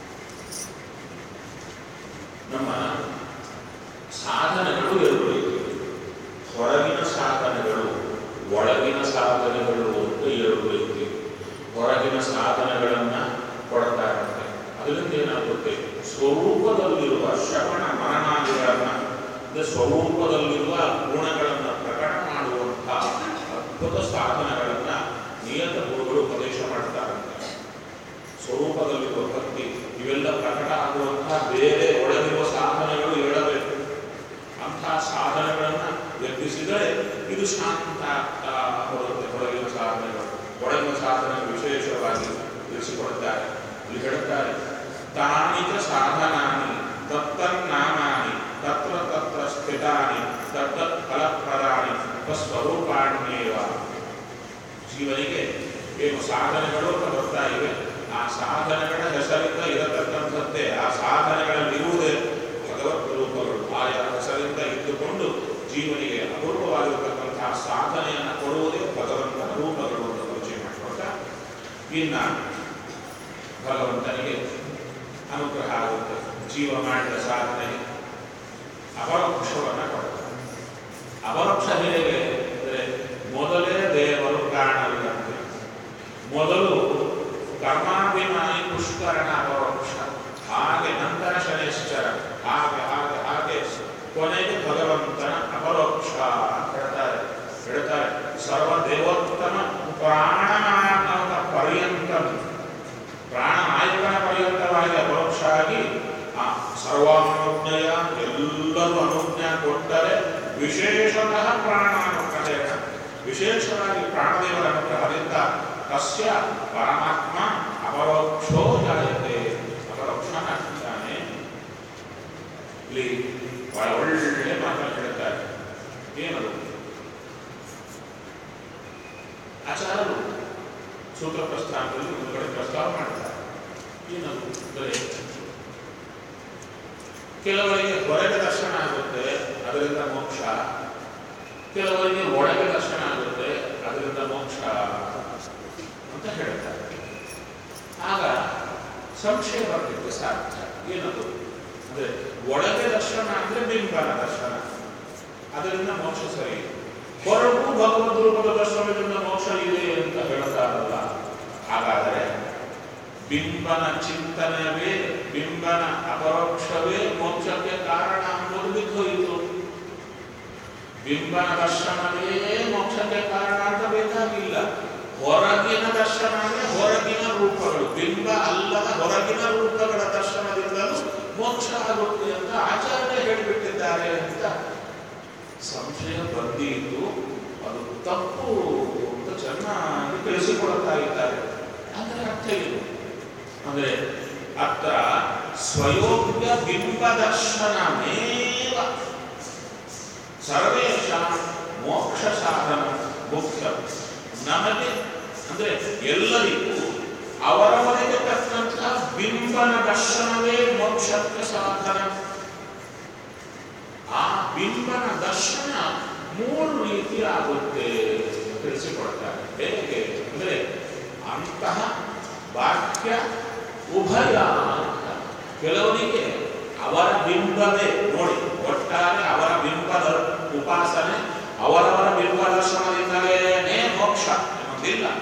ನಮ್ಮ ಸಾಧನೆಗಳು ಎರಡು ರೀತಿ ಹೊರಗಿನ ಸಾಧನೆಗಳು ಒಳಗಿನ ಸಾಧನೆಗಳು ಅಂತ ಎರಡು ರೀತಿ ಹೊರಗಿನ ಸಾಧನೆಗಳನ್ನ ಕೊಡ್ತಾ ಇರುತ್ತೆ ಅದರಿಂದ ಏನಾಗುತ್ತೆ ಸ್ವರೂಪದಲ್ಲಿರುವ ಶ್ರವಣ ಮರಣಾದಿಗಳನ್ನ ಅಂದ್ರೆ ಸ್ವರೂಪದಲ್ಲಿರುವ ಗುಣಗಳನ್ನು ಪ್ರಕಟ ಮಾಡುವಂತಹ ಅದ್ಭುತ ಸಾಧನಗಳನ್ನ ನಿಯತ ಗುರುಗಳು ಉಪದೇಶ ಮಾಡ್ತಾರಂತೆ ಸ್ವರೂಪದಲ್ಲಿರುವ ಭಕ್ತಿ ಇವೆಲ್ಲ ಪ್ರಕಟ ಆಗುವಂತಹ ಬೇರೆ ಒಳಗಿರುವ ಸಾಧನೆಗಳು ಹೇಳಬೇಕು ಅಂತಹ ಸಾಧನೆಗಳನ್ನ ಎಬ್ಬಿಸಿದರೆ ಇದು ಶಾಂತ ಆಗ್ತಾ ಬರುತ್ತೆ ಹೊರಗಿನ ಸಾಧನೆಗಳು ಒಳಗಿನ ಸಾಧನೆ ವಿಶೇಷವಾಗಿ ತಿಳಿಸಿಕೊಡುತ್ತಾರೆ ಇಲ್ಲಿ ಹೇಳುತ್ತಾರೆ ತಾನಿತ ಸಾಧನಾನಿ ತತ್ತನ್ನಾಮಾನಿ ತತ್ರ ತತ್ರ ಸ್ಥಿತಾನಿ ತತ್ತತ್ ಫಲಪ್ರದಾನಿ ಸ್ವರೂಪಾಣ್ಯೇವ ಜೀವನಿಗೆ ಏನು ಸಾಧನೆಗಳು ಅಂತ ಬರ್ತಾ ಇವೆ ಆ ಸಾಧನೆಗಳ ಹೆಸರಿಂದ ಇರತಕ್ಕಂಥದ್ದೇ ಆ ಸಾಧನೆಗಳಲ್ಲಿರುವುದೇ ಭಗವತ್ ರೂಪಗಳು ಆಯಾ ಹೆಸರಿಂದ ಇದ್ದುಕೊಂಡು ಜೀವನಿಗೆ ಅಪೂರ್ವವಾಗಿರತಕ್ಕಂತಹ ಸಾಧನೆಯನ್ನು ಕೊಡುವುದೇ ಭಗವಂತನ ರೂಪಗಳು ಅಂತ ಪರಿಚಯ ಮಾಡಿಕೊಳ್ತಾ ಇನ್ನ ಭಗವಂತನಿಗೆ ಅನುಗ್ರಹ ಆಗುತ್ತೆ ಜೀವ ಮಾಡಿದ ಸಾಧನೆ ಅಪರೋಕ್ಷವನ್ನು ಕೊಡ್ತಾರೆ ಅಪರೋಕ್ಷ ಹೇಗೆ ಅಂದರೆ ಮೊದಲೇ ದೇವರು ಕಾಣಲಿಲ್ಲಂತೆ ಮೊದಲು ಕರ್ಮಾಭಿಮಾನಿ ಪುಷ್ಕರಣ ಅಪರೋಕ್ಷ ಹಾಗೆ ನಂತರ ಶನೇಶ್ವರ ಹಾಗೆ ಹಾಗೆ ಹಾಗೆ ಕೊನೆಗೆ ಭಗವಂತನ ಅಪರೋಕ್ಷ ಅಂತ ಹೇಳ್ತಾರೆ ಹೇಳ್ತಾರೆ ಸರ್ವ ದೇವೋತ್ತಮ ಪ್ರಾಣನಾಥ ಪರ್ಯಂತ ಪ್ರಾಣ ನಾಯಕನ ಪರ್ಯಂತವಾಗಿ ಅಪರೋಕ್ಷ ಆಗಿ ಆ ಸರ್ವಾನುಜ್ಞೆಯ ಎಲ್ಲರೂ ಅನುಜ್ಞೆ ಕೊಟ್ಟರೆ ವಿಶೇಷತಃ ಪ್ರಾಣಾನುಗ್ರಹೇಣ ವಿಶೇಷವಾಗಿ ಪ್ರಾಣದೇವರ ಅನುಗ್ರಹದಿಂದ ತಸ್ಯ ಪರಮಾತ್ಮ ಅಪರೋಕ್ಷೋ ಜಾಯತೆ ಅಪರೋಕ್ಷನಾಗ್ತಾನೆ ಇಲ್ಲಿ ಬಹಳ ಒಳ್ಳೆ ಮಾತನ್ನು ಹೇಳ್ತಾರೆ ಏನದು ಆಚಾರ್ಯರು ಸೂತ್ರ ಪ್ರಸ್ಥಾನದಲ್ಲಿ ಒಂದು ಕಡೆ ಪ್ರಸ್ತಾವ ಮಾಡ್ತಾರೆ ಏನದು ಅಂದರೆ ಕೆಲವರಿಗೆ ಹೊರಗೆ ದರ್ಶನ ಆಗುತ್ತೆ ಅದರಿಂದ ಮೋಕ್ಷ ಕೆಲವರಿಗೆ ಒಳಗೆ ದರ್ಶನ ಆಗುತ್ತೆ ಅದರಿಂದ ಮೋಕ್ಷ ಅಂತ ಹೇಳ್ತಾರೆ ಆಗ ಸಂಶಯ ಬರಲಿಕ್ಕೆ ಸಾಧ್ಯ ಏನದು ಅಂದ್ರೆ ಒಳಗೆ ದರ್ಶನ ಅಂದ್ರೆ ಬಿಂಬನ ದರ್ಶನ ಅದರಿಂದ ಮೋಕ್ಷ ಸರಿ ಹೊರಗೂ ಭಗವದ್ ರೂಪದ ದರ್ಶನದಿಂದ ಮೋಕ್ಷ ಇದೆ ಅಂತ ಹೇಳ್ತಾರಲ್ಲ ಹಾಗಾದರೆ ಬಿಂಬನ ಚಿಂತನವೇ ಬಿಂಬನ ಅಪರೋಕ್ಷವೇ ಮೋಕ್ಷಕ್ಕೆ ಕಾರಣ ಅಂಬುದು ಬಿದ್ದೋಯಿತು ಬಿಂಬನ ದರ್ಶನವೇ ಮೋಕ್ಷಕ್ಕೆ ಕಾರಣ ಅಂತ ಬೇಕಾಗಿಲ್ಲ ಹೊರಗಿನ ದರ್ಶನ ಅಂದ್ರೆ ಹೊರಗಿನ ರೂಪಗಳು ಬಿಂಬ ಅಲ್ಲದ ಹೊರಗಿನ ರೂಪಗಳ ದರ್ಶನದಿಂದಲೂ ಮೋಕ್ಷ ಆಗುತ್ತೆ ಅಂತ ಆಚಾರ್ಯ ಹೇಳಿಬಿಟ್ಟಿದ್ದಾರೆ ಅಂತ ಸಂಶಯ ಬಂದಿದ್ದು ಅದು ತಪ್ಪು ಅಂತ ಚೆನ್ನಾಗಿ ತಿಳಿಸಿಕೊಡುತ್ತಾ ಇದ್ದಾರೆ ಅಂದ್ರೆ ಅರ್ಥ ಏನು ಅಂದ್ರೆ ಅತ್ರ ಸ್ವಯೋಗ್ಯ ಬಿಂಬ ದರ್ಶನಮೇವ ಸರ್ವೇಶ ಮೋಕ್ಷ ಸಾಧನ ಮುಖ್ಯ ನಮಗೆ ಅಂದ್ರೆ ಎಲ್ಲರಿಗೂ ಅವರವರಿಗೆ ತಕ್ಕಂತಹ ಬಿಂಬನ ದರ್ಶನವೇ ಮೋಕ್ಷಕ್ಕೆ ಸಾಧನ ಆ ಬಿಂಬನ ದರ್ಶನ ಮೂರು ರೀತಿ ಆಗುತ್ತೆ ಅಂತ ತಿಳಿಸಿಕೊಡ್ತಾರೆ ಹೇಗೆ ಅಂದ್ರೆ ಅಂತಹ ಬಾಹ್ಯ ಉಭಯ ಅಂತ. ಕೆಲವರಿಗೆ ಅವರ ಬಿಂಬವೇ ನೋಡಿ ಒಟ್ಟಾರೆ ಅವರ ಬಿಂಬದ ಉಪಾಸನೆ ಅವರವರ ಬಿಂಬ ದರ್ಶನದಿಂದಲೇ ಮೋಕ್ಷ ಅನ್ನೋದಿಲ್ಲ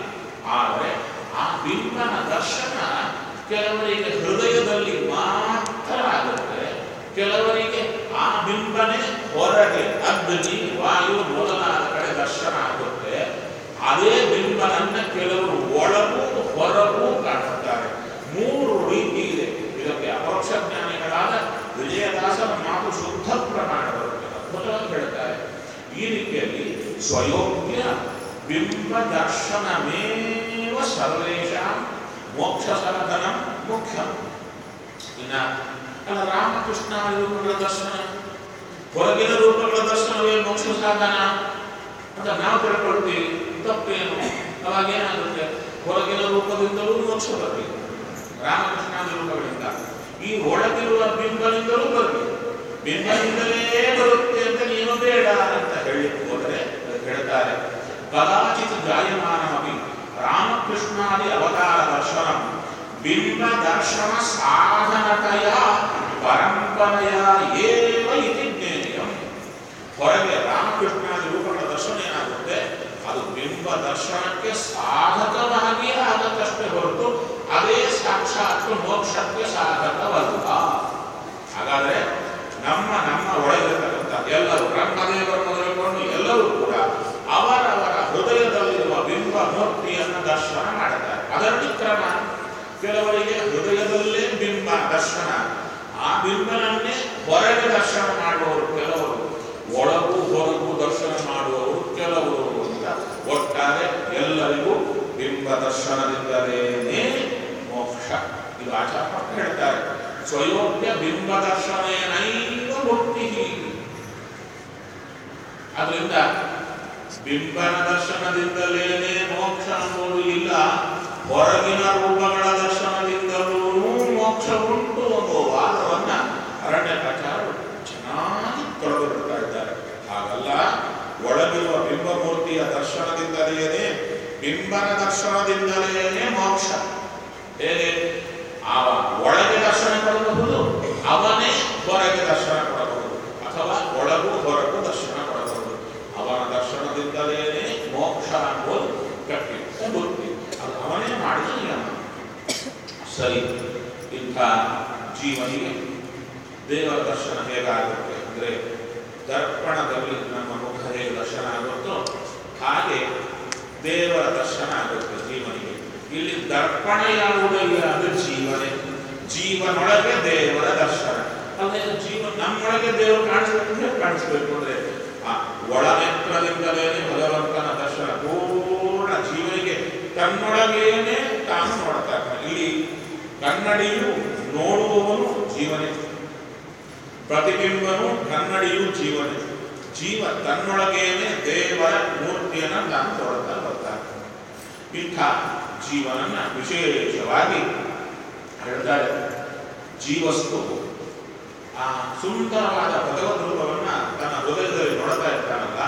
ಆದರೆ ಆ ಬಿಂಬನ ದರ್ಶನ ಕೆಲವರಿಗೆ ಹೃದಯದಲ್ಲಿ ಮಾತ್ರ ಆಗುತ್ತೆ ಕೆಲವರಿಗೆ ಆ ಬಿಂಬನೇ ಹೊರಗೆ ಅಗ್ನಿ ವಾಯು ಮೊದಲಾದ ಕಡೆ ದರ್ಶನ ಆಗುತ್ತೆ ಅದೇ ಬಿಂಬನನ್ನ ಕೆಲವರು ಒಳಗೂ ಹೊರಗೂ ಕಾಣುತ್ತಾರೆ ಮೂರು ರೀತಿ ಇದೆ ಇದಕ್ಕೆ ಅಪರೋಕ್ಷ ಜ್ಞಾನಿಗಳಾದ ವಿಜಯದಾಸನ ಮಾತು ಶುದ್ಧ ಪ್ರಮಾಣ ಬರುತ್ತೆ ಅದ್ಭುತವಾಗಿ ಹೇಳ್ತಾರೆ ಈ ರೀತಿಯಲ್ಲಿ ಸ್ವಯೋಗ್ಯ ಬಿಂಬ ದರ್ಶನಮೇವ ಸರ್ವೇಶ ಮೋಕ್ಷ ಸಾಧನ ಮುಖ್ಯ ಇನ್ನ ಅಲ್ಲ ರಾಮಕೃಷ್ಣ ರೂಪಗಳ ದರ್ಶನ ಹೊರಗಿನ ರೂಪಗಳ ದರ್ಶನವೇ ಮೋಕ್ಷ ಸಾಧನ ಅಂತ ನಾವು ತಿಳ್ಕೊಳ್ತೀವಿ ತಪ್ಪೇನು ಅವಾಗ ಏನಾಗುತ್ತೆ ಹೊರಗಿನ ರೂಪದಿಂದಲೂ ಮೋಕ್ಷ ಬರಬೇಕು ರಾಮಕೃಷ್ಣಾದಿ ರೂಪಗಳಿಂದ ಈ ಒಳಗಿರುವ ಬಿಂಬದಿಂದಲೂ ಬರಬೇಕು ಬಿಂಬದಿಂದಲೇ ಬರುತ್ತೆ ಅಂತ ನೀನು ಬೇಡ ಅಂತ ಹೇಳಿ ಹೋದರೆ ಅದಕ್ಕೆ ಹೇಳ್ತಾರೆ ಕದಾಚಿತ್ ಜಾಯಮಾನಮಪಿ ರಾಮಕೃಷ್ಣಾದಿ ಅವತಾರ ದರ್ಶನ ಬಿಂಬ ದರ್ಶನ ಸಾಧನತೆಯ ಪರಂಪರೆಯ ಏವ ಇತಿ ಜ್ಞೇಯಂ ಹೊರಗೆ ರಾಮಕೃಷ್ಣಾದಿ ರೂಪಗಳ ದರ್ಶನ ಏನಾಗುತ್ತೆ ಅದು ಬಿಂಬ ದರ್ಶನಕ್ಕೆ ಸಾಧಕವಾಗಿ ಆಗತ್ತಷ್ಟೇ ಹೊರತು ಅದೇ ಸಾಕ್ಷಾತ್ ಮೋಕ್ಷಕ್ಕೆ ಸಾಧಕವಲ್ಲ ಹಾಗಾದ್ರೆ ನಮ್ಮ ನಮ್ಮ ಒಳಗಿರತಕ್ಕಂಥ ಎಲ್ಲರೂ ಬ್ರಹ್ಮದೇವರು ಮೊದಲುಕೊಂಡು ಎಲ್ಲರೂ ಕೂಡ ಅವರವರ ಹೃದಯದಲ್ಲಿರುವ ಬಿಂಬ ಮೂರ್ತಿಯನ್ನು ದರ್ಶನ ಮಾಡುತ್ತಾರೆ ಅದರಲ್ಲಿ ಕ್ರಮ ಕೆಲವರಿಗೆ ಹೃದಯದಲ್ಲೇ ಬಿಂಬ ದರ್ಶನ ಆ ಬಿಂಬನನ್ನೇ ಹೊರಗೆ ದರ್ಶನ ಮಾಡುವವರು ಕೆಲವರು ಒಳಗೂ ಹೊರಗೂ ದರ್ಶನ ಮಾಡುವವರು ಕೆಲವರು ಅಂತ ಒಟ್ಟಾರೆ ಎಲ್ಲರಿಗೂ ಬಿಂಬ ದರ್ಶನದಿಂದಲೇ ಮೋಕ್ಷ ಇದು ಆಚಾರ್ಯ ಹೇಳ್ತಾರೆ ಸ್ವಯೋಗ್ಯ ಬಿಂಬ ದರ್ಶನೇನೈವ ಮುಕ್ತಿ ಅದರಿಂದ ಬಿಂಬನ ದರ್ಶನದಿಂದಲೇನೆ ಮೋಕ್ಷ ಅನ್ನೋದು ಇಲ್ಲ ಹೊರಗಿನ ರೂಪಗಳ ದರ್ಶನದಿಂದಲೂ ಮೋಕ್ಷ ಉಂಟು ಅನ್ನುವ ವಾದವನ್ನ ಅರಣ್ಯಕಾಚಾರರು ಚೆನ್ನಾಗಿ ತೊಳೆದು ಬಿಡ್ತಾ ಇದ್ದಾರೆ ಹಾಗಲ್ಲ ಒಳಗಿರುವ ಬಿಂಬಮೂರ್ತಿಯ ದರ್ಶನದಿಂದಲೇ ಬಿಂಬನ ದರ್ಶನದಿಂದಲೇ ಮೋಕ್ಷ ಹೇಗೆ ಆವ ಒಳಗೆ ದರ್ಶನ ಕೊಡಬಹುದು ಅವನೇ ಹೊರಗೆ ದರ್ಶನ ಕೊಡಬಹುದು ಅಥವಾ ಒಳಗೂ ಹೊರಗೂ ದರ್ಶನ ಕೊಡಬಹುದು ಅವನ ದರ್ಶನದಿಂದಲೇ ಮೋಕ್ಷ ಅನ್ನೋದು ಕಟ್ಟಿಟ್ಟ ಬುದ್ಧಿ ಅದು ಅವನೇ ಮಾಡಿದ ನಿಯಮ ಸರಿ ಇಂಥ ಜೀವನಿಗೆ ದೇವರ ದರ್ಶನ ಹೇಗಾಗುತ್ತೆ ಅಂದರೆ ದರ್ಪಣದಲ್ಲಿ ನಮ್ಮ ಮುಖ ಹೇಗೆ ದರ್ಶನ ಆಗುತ್ತೋ ಹಾಗೆ ದೇವರ ದರ್ಶನ ಆಗುತ್ತೆ ಜೀವನಿಗೆ ಇಲ್ಲಿ ದರ್ಪಣ ಯಾವುದಲ್ಲ ಅದು ಜೀವನೇ ಜೀವನೊಳಗೆ ದೇವರ ದರ್ಶನ ಅಂದ್ರೆ ಜೀವ ನಮ್ಮೊಳಗೆ ದೇವರು ಕಾಣಿಸ್ಬೇಕು ಅಂದ್ರೆ ಕಾಣಿಸ್ಬೇಕು ಅಂದ್ರೆ ಆ ಒಳನೇತ್ರದಿಂದಲೇ ಭಗವಂತನ ದರ್ಶನ ಪೂರ್ಣ ಜೀವನಿಗೆ ತನ್ನೊಳಗೇನೆ ತಾನು ನೋಡ್ತಾ ಇರ್ತಾನೆ ಇಲ್ಲಿ ಕನ್ನಡಿಯು ನೋಡುವವನು ಜೀವನೇ ಪ್ರತಿಬಿಂಬನು ಕನ್ನಡಿಯು ಜೀವನೇ ಜೀವ ತನ್ನೊಳಗೇನೆ ದೇವರ ಮೂರ್ತಿಯನ್ನು ತಾನು ನೋಡ್ತಾ ಬರ್ತಾನೆ ಇಂಥ ಜೀವನನ್ನ ವಿಶೇಷವಾಗಿ ಹೇಳ್ತಾರೆ ಜೀವಸ್ತು ಆ ಸುಂದರವಾದ ಭಗವದ್ ರೂಪವನ್ನ ತನ್ನ ಹೃದಯದಲ್ಲಿ ನೋಡ್ತಾ ಇರ್ತಾನಲ್ಲ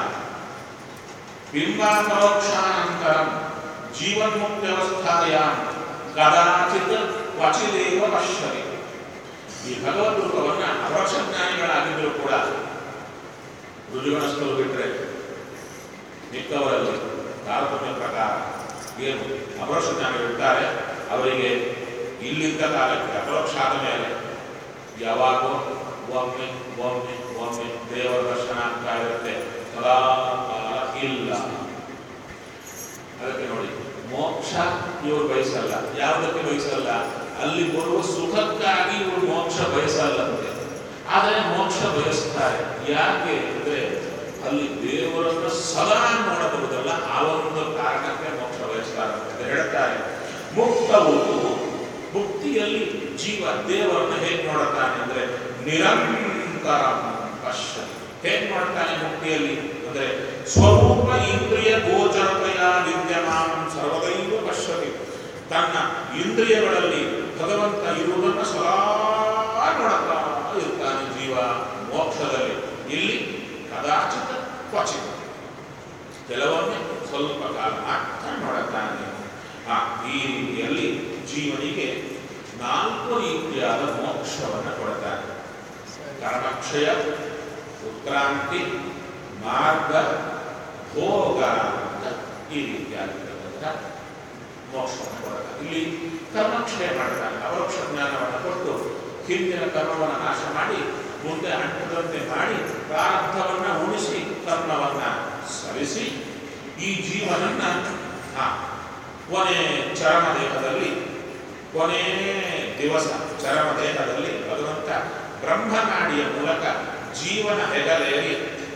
ಬಿಂಬಾಪರೋಕ್ಷಾನಂತರ ಜೀವನ್ಮುಕ್ತ್ಯವಸ್ಥಾಯ ಕದಾಚಿತ್ ಕ್ವಚಿದೇವ ಪಶ್ಯತಿ ಈ ಭಗವದ್ ರೂಪವನ್ನ ಅಪರೋಕ್ಷ ಜ್ಞಾನಿಗಳಾಗಿದ್ದರೂ ಕೂಡ ರುಜುಗಣಸ್ಥರು ಬಿಟ್ಟರೆ ಮಿಕ್ಕವರಲ್ಲಿ ತಾರತಮ್ಯ ಪ್ರಕಾರ ಏನು ಅಪರೋಕ್ಷ ಜ್ಞಾನಿಗಳಿರ್ತಾರೆ ಅವರಿಗೆ ಇಲ್ಲಿದ್ದ ಕಾಲಕ್ಕೆ ಅಪರೋಕ್ಷ ಆದ ಮೇಲೆ ಯಾವಾಗೋ ಒಮ್ಮೆ ಒಮ್ಮೆ ಒಮ್ಮೆ ದೇವರ ದರ್ಶನ ಆಗ್ತಾ ಇರುತ್ತೆ ಸದಾ ಕಾಲ ಇಲ್ಲ ಅದಕ್ಕೆ ನೋಡಿ ಮೋಕ್ಷ ಇವರು ಬಯಸಲ್ಲ ಯಾವುದಕ್ಕೆ ಬಯಸಲ್ಲ ಅಲ್ಲಿ ಬರುವ ಸುಖಕ್ಕಾಗಿ ಇವರು ಮೋಕ್ಷ ಬಯಸಲ್ಲಂತೆ ಆದರೆ ಮೋಕ್ಷ ಬಯಸ್ತಾರೆ ಯಾಕೆ ಅಂದ್ರೆ ಅಲ್ಲಿ ದೇವರನ್ನು ಸದಾ ನೋಡಬಹುದಲ್ಲ ಆ ಒಂದು ಕಾರಣಕ್ಕೆ ಮೋಕ್ಷ ಬಯಸ್ತಾರೆ ಅಂತ ಹೇಳ್ತಾರೆ ಮುಕ್ತವು ಮುಕ್ತಿಯಲ್ಲಿ ಜೀವ ದೇವರನ್ನ ಹೇಗೆ ನೋಡುತ್ತಾನೆ ಅಂದ್ರೆ ನಿರಂತರ ಪಶ್ಯ ಹೇಗೆ ನೋಡ್ತಾನೆ ಮುಕ್ತಿಯಲ್ಲಿ ಅಂದ್ರೆ ಸ್ವರೂಪ ಇಂದ್ರಿಯ ಗೋಚರತೆಯ ವಿದ್ಯಮಾನ ಸರ್ವದೈವ ಪಶ್ಯತಿ ತನ್ನ ಇಂದ್ರಿಯಗಳಲ್ಲಿ ಭಗವಂತ ಇರುವುದನ್ನು ಸದಾ ನೋಡುತ್ತಾ ಇರ್ತಾನೆ ಜೀವ ಮೋಕ್ಷದಲ್ಲಿ ಇಲ್ಲಿ ಕದಾಚಿತ ಕ್ವಚಿತ ಕೆಲವೊಮ್ಮೆ ಸ್ವಲ್ಪ ಕಾಲ ಮಾತ್ರ ನೋಡುತ್ತಾನೆ ಆ ಈ ರೀತಿಯಲ್ಲಿ ಜೀವನಿಗೆ ನಾಲ್ಕು ರೀತಿಯಾದ ಮೋಕ್ಷವನ್ನು ಕೊಡ್ತಾನೆ ಕರ್ಮಕ್ಷಯ ಉತ್ಕ್ರಾಂತಿ ಮಾರ್ಗ ಭೋಗ ಅಂತ ಈ ರೀತಿಯಾಗಿರ್ತಕ್ಕಂಥ ಮೋಕ್ಷವನ್ನು ಕೊಡ್ತಾನೆ ಇಲ್ಲಿ ಕರ್ಮಕ್ಷಯ ಮಾಡ್ತಾನೆ ಅಪರೋಕ್ಷ ಜ್ಞಾನವನ್ನು ಕೊಟ್ಟು ಹಿಂದಿನ ಕರ್ಮವನ್ನು ನಾಶ ಮಾಡಿ ಮುಂದೆ ಅಂಟದಂತೆ ಮಾಡಿ ಪ್ರಾರಬ್ಧವನ್ನ ಉಳಿಸಿ ಕರ್ಮವನ್ನ ಸರಿಸಿ ಈ ಜೀವನನ್ನ ಆ, ಕೊನೆ ಚರಮ ದೇಹದಲ್ಲಿ ಕೊನೆ ದಿವಸ ಚರಮ ದೇಹದಲ್ಲಿ ಭಗವಂತ ಬ್ರಹ್ಮನಾಡಿಯ ಮೂಲಕ ಜೀವನ ಹೆಗಲೇರಿ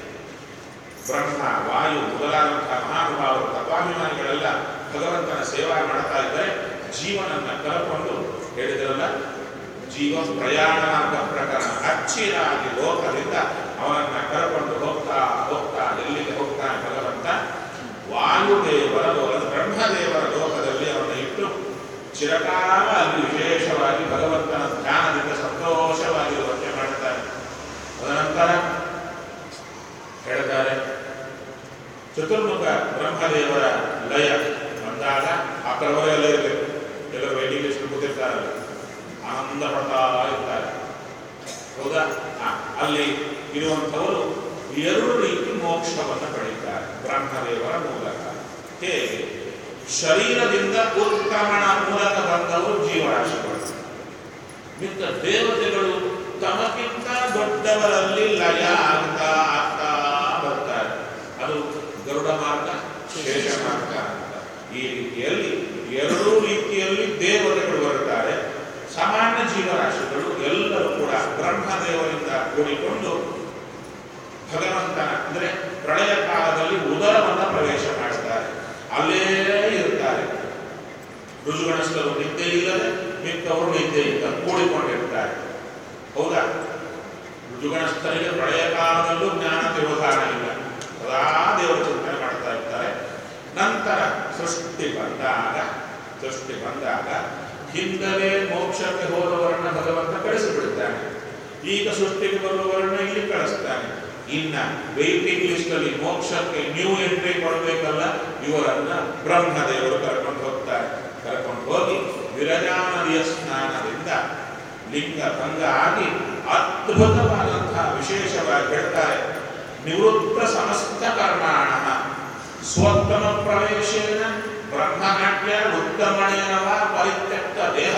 ಬ್ರಹ್ಮ ವಾಯು ಮೊದಲಾದಂತಹ ಮಹಾನುಭಾವರು ತಪಾಭಿಮಾನಿಗಳೆಲ್ಲ ಭಗವಂತನ ಸೇವಾ ಮಾಡ್ತಾ ಇದ್ದರೆ ಜೀವನನ್ನ ಕರಕೊಂಡು ಹೇಳಿದ್ರಲ್ಲ ಜೀವ ಪ್ರಯಾಣ ಮಾರ್ಗ ಪ್ರಕರಣ ಅಚ್ಚಿರಾಗಿ ಲೋಕದಿಂದ ಅವನನ್ನ ಕರಕೊಂಡು ಹೋಗ್ತಾ ಹೋಗ್ತಾ ಎಲ್ಲಿಗೆ ಹೋಗ್ತಾನೆ ಭಗವಂತ ವಾಯುದೇವರ ಲೋಕ ಬ್ರಹ್ಮದೇವರ ಲೋಕದಲ್ಲಿ ಅವನ ಇಟ್ಟು ಚಿರಕಾಲ ಅಲ್ಲಿ ವಿಶೇಷವಾಗಿ ಭಗವಂತನ ಧ್ಯಾನದಿಂದ ಸಂತೋಷವಾಗಿರುವಂತೆ ಮಾಡುತ್ತಾರೆ ತದನಂತರ ಹೇಳ್ತಾರೆ ಚತುರ್ಮುಖ ಬ್ರಹ್ಮದೇವರ ಲಯ ಬಂದಾಗ ಆ ಕರವರೆಲ್ಲ ಇರಬೇಕು ಎಲ್ಲರೂ ವೇದಿಕೆ ಎಷ್ಟು ಕೂತಿರ್ತಾರಲ್ಲ ಆನಂದ ಪಡ್ತಾ ಇರ್ತಾರೆ ಹೌದಾ ಆ, ಅಲ್ಲಿ ಇರುವಂಥವರು ಎರಡು ರೀತಿ ಮೋಕ್ಷವನ್ನು ಪಡೆಯುತ್ತಾರೆ ಬ್ರಹ್ಮದೇವರ ಮೂಲಕ ಹೇಗೆ ಶರೀರದಿಂದ ಉತ್ಕ್ರಮಣ ಮೂಲಕ ಬಂದವರು ಜೀವರಾಶಿಗಳು ಮಿಕ್ಕ ದೇವತೆಗಳು ತಮಗಿಂತ ದೊಡ್ಡವರಲ್ಲಿ ಲಯ ಆಗ್ತಾ ಆಗ್ತಾ ಬರ್ತಾರೆ ಅದು ಗರುಡ ಮಾರ್ಗ ಶೇಷ ಮಾರ್ಗ ಅಂತ ಈ ರೀತಿಯಲ್ಲಿ ಎರಡೂ ರೀತಿಯಲ್ಲಿ ದೇವತೆಗಳು ಬರುತ್ತಾರೆ ಸಾಮಾನ್ಯ ಜೀವರಾಶಿಗಳು ಎಲ್ಲರೂ ಕೂಡ ಬ್ರಹ್ಮದೇವರಿಂದ ಕೂಡಿಕೊಂಡು ಭಗವಂತನ ಅಂದ್ರೆ ಪ್ರಳಯ ಕಾಲದಲ್ಲಿ ಉದರವನ್ನು ಪ್ರವೇಶ ಮಾಡ್ತಾರೆ ಅಲ್ಲೇ ಇರ್ತಾರೆ ಋಜುಗಣಸ್ಥರು ನಿದ್ದೆ ಇಲ್ಲದೆ ಮಿಕ್ಕವರು ನಿದ್ದೆಯಿಂದ ಕೂಡಿಕೊಂಡಿರ್ತಾರೆ ಹೌದಾ ಋಜುಗಣಸ್ಥರಿಗೆ ಪ್ರಳಯ ಕಾಲದಲ್ಲೂ ಜ್ಞಾನ ತಿರೋಧಾನ ಇಲ್ಲ ಸದಾ ದೇವರ ಚಿಂತನೆ ಮಾಡ್ತಾ ಇರ್ತಾರೆ ನಂತರ ಸೃಷ್ಟಿ ಬಂದಾಗ ಸೃಷ್ಟಿ ಬಂದಾಗ ಹಿಂದಲೇ ಮೋಕ್ಷಕ್ಕೆ ಹೋದವರನ್ನ ಭಗವಂತ ಕಳಿಸಿಬಿಡ್ತಾನೆ ಈಗ ಸೃಷ್ಟಿಗೆ ಬರುವವರನ್ನ ಇಲ್ಲಿ ಕಳಿಸ್ತಾನೆ ಇನ್ನ ವೇಟಿಂಗ್ ಲಿಸ್ಟ್ ಅಲ್ಲಿ ಮೋಕ್ಷಕ್ಕೆ ನ್ಯೂ ಎಂಟ್ರಿ ಕೊಡಬೇಕಲ್ಲ ಇವರನ್ನ ಬ್ರಹ್ಮದೇವರು ಕರ್ಕೊಂಡು ಹೋಗ್ತಾರೆ ಕರ್ಕೊಂಡು ಹೋಗಿ ವಿರಜಾ ನದಿಯ ಸ್ನಾನದಿಂದ ಲಿಂಗ ಭಂಗ ಆಗಿ ಅದ್ಭುತವಾದಂತಹ ವಿಶೇಷವಾಗಿ ಹೇಳ್ತಾರೆ ನಿವೃತ್ತ ಸಮಸ್ತ ಕರ್ಮಾಣ ಸ್ವೋತ್ತಮ ಪ್ರವೇಶೇನ ಬ್ರಹ್ಮನಾಟ್ಯ ಉತ್ತಮಣೇನವ ಪರಿತ್ಯಕ್ತ ದೇಹ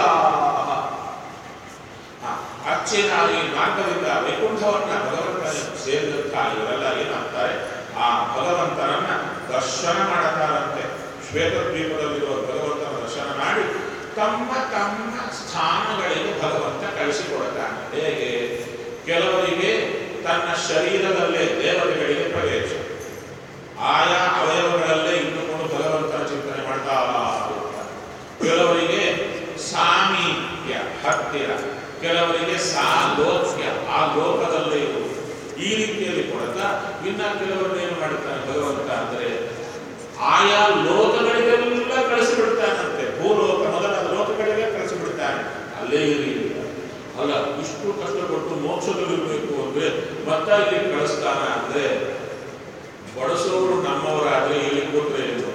ಅಚ್ಚೇನಾಗಿ ಮಾರ್ಗದಿಂದ ವೈಕುಂಠವನ್ನ ಭಗವಂತ ಸೇರಿದಂತಹ ಇವರೆಲ್ಲ ಏನಾಗ್ತಾರೆ ಆ ಭಗವಂತನನ್ನ ದರ್ಶನ ಮಾಡುತ್ತಾರಂತೆ ಶ್ವೇತದ್ವೀಪದಲ್ಲಿರುವ ಭಗವಂತನ ದರ್ಶನ ಮಾಡಿ ತಮ್ಮ ತಮ್ಮ ಸ್ಥಾನಗಳಿಗೆ ಭಗವಂತ ಕಳಿಸಿಕೊಡುತ್ತಾನೆ ಹೇಗೆ ಕೆಲವರಿಗೆ ತನ್ನ ಶರೀರದಲ್ಲೇ ದೇವತೆಗಳಿಗೆ ಪ್ರವೇಶ ಆಯಾ ಅವಯವಗಳಲ್ಲೇ ಇಟ್ಟುಕೊಂಡು ಭಗವಂತನ ಚಿಂತನೆ ಮಾಡ್ತಾ ಇರ್ತಾರೆ ಕೆಲವರಿಗೆ ಸಾಮೀಪ್ಯ ಹತ್ತಿರ ಕೆಲವರಿಗೆ ಸಾಲೋಕ್ಯ ಆ ಲೋಕದಲ್ಲೇ ಇರುವುದು ಈ ರೀತಿಯಲ್ಲಿ ಕೊಡುತ್ತಾ ಇನ್ನ ಕೆಲವರನ್ನ ಏನು ಮಾಡುತ್ತಾನೆ ಭಗವಂತ ಅಂದ್ರೆ ಆಯಾ ಲೋಕಗಳಿಗೆಲ್ಲ ಕಳಿಸಿಬಿಡ್ತಾನಂತೆ ಭೂಲೋಕ ಮೊದಲಾದ ಲೋಕಗಳಿಗೆ ಕಳಿಸಿಬಿಡ್ತಾನೆ ಅಲ್ಲೇ ಇರಿ ಅಂತ. ಅಲ್ಲ ಇಷ್ಟು ಕಷ್ಟಪಟ್ಟು ಮೋಕ್ಷದಲ್ಲಿರಬೇಕು ಅಂದ್ರೆ ಮತ್ತ ಇಲ್ಲಿ ಕಳಿಸ್ತಾನ ಅಂದ್ರೆ ಬಡಸೋರು ನಮ್ಮವರಾದ್ರೆ ಇಲ್ಲಿ ಕೊಟ್ರೆ ಏನು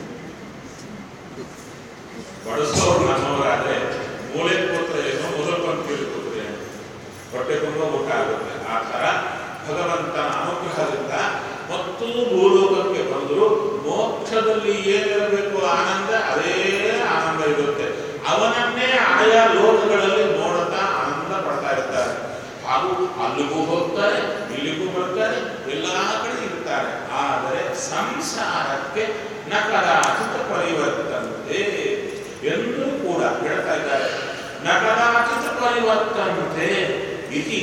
ಬಡಸೋರು ನಮ್ಮವರಾದ್ರೆ ಮೂಲೆ ಕೂತ್ರೆ ಏನೋ ಮೊದಲ ಪಂಕ್ತಿಯಲ್ಲಿ ಕೂತ್ರೆ ಏನು ಹೊಟ್ಟೆ ತುಂಬ ಊಟ ಆಗುತ್ತೆ ಆ ಥರ ಭಗವಂತನ ಅನುಗ್ರಹದಿಂದ ಮತ್ತು ಭೂಲೋಕಕ್ಕೆ ಬಂದರೂ ಮೋಕ್ಷದಲ್ಲಿ ಏನಿರಬೇಕು ಆನಂದ ಅದೇ ಆನಂದ ಇರುತ್ತೆ ಅವನನ್ನೇ ಆಯಾ ಲೋಕಗಳಲ್ಲಿ ನೋಡುತ್ತಾ ಆನಂದ ಪಡ್ತಾ ಇರ್ತಾರೆ ಹಾಗೂ ಅಲ್ಲಿಗೂ ಹೋಗ್ತಾರೆ ಇಲ್ಲಿಗೂ ಬರ್ತಾರೆ ಎಲ್ಲಾ ಕಡೆ ಇರ್ತಾರೆ ಆದರೆ ಸಂಸಾರಕ್ಕೆ ನ ಕದಾಚಿತ ಪರಿವರ್ತಂತೆ ಎಂದೂ ಕೂಡ ಹೇಳ್ತಾ ಇದ್ದಾರೆ ನ ಕದಾಚಿತ ಪರಿವರ್ತಂತೆ ಇತಿ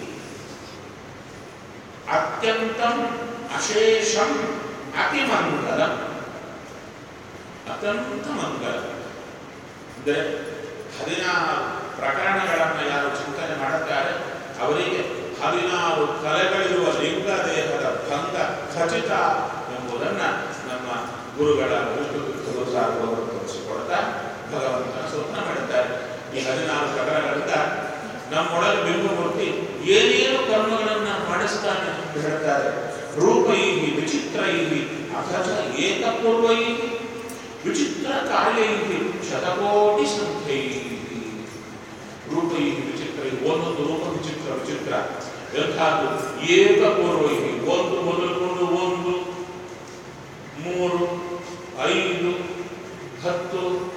ಅತ್ಯಂತಂ ಅಶೇಷಂ ಅತಿಮಂಗಲ ಅತ್ಯಂತ ಮಂಗಲ ಅಂದರೆ ಹದಿನಾರು ಪ್ರಕರಣಗಳನ್ನು ಯಾರು ಚಿಂತನೆ ಮಾಡುತ್ತಾರೆ ಅವರಿಗೆ ಹದಿನಾರು ಕಲೆಗಳಿರುವ ಲಿಂಗ ದೇಹದ ಭಂಗ ಖಚಿತ ಎಂಬುದನ್ನು ನಮ್ಮ ಗುರುಗಳ ವಿಷ್ಣು ಸಾರ್ವವರು ತೋರಿಸಿಕೊಡ್ತಾ ಭಗವಂತನ ಸೂತ್ರ ಮಾಡಿದ್ದಾರೆ ಈ ಹದಿನಾರು ಪ್ರಕರಣಗಳಿಂದ ನಮ್ಮೊಳಗೆ ಬಿಂಬಮೂರ್ತಿ ಏನೇನು ಕರ್ಮಗಳನ್ನ ಮಾಡಿಸ್ತಾನೆ ಅಂತ ಹೇಳ್ತಾರೆ ರೂಪೈ ವಿಚಿತ್ರೈ ಅಥಚ ಏಕಪೂರ್ವೈ ವಿಚಿತ್ರ ಕಾರ್ಯೈ ಶತಕೋಟಿ ಸಂಖ್ಯೈ ರೂಪೈ ವಿಚಿತ್ರೈ ಒಂದೊಂದು ರೂಪ ವಿಚಿತ್ರ ವಿಚಿತ್ರ ಎಂಥದ್ದು ಏಕಪೂರ್ವೈ ಒಂದು ಮೊದಲುಕೊಂಡು ಒಂದು ಮೂರು ಐದು ಹತ್ತು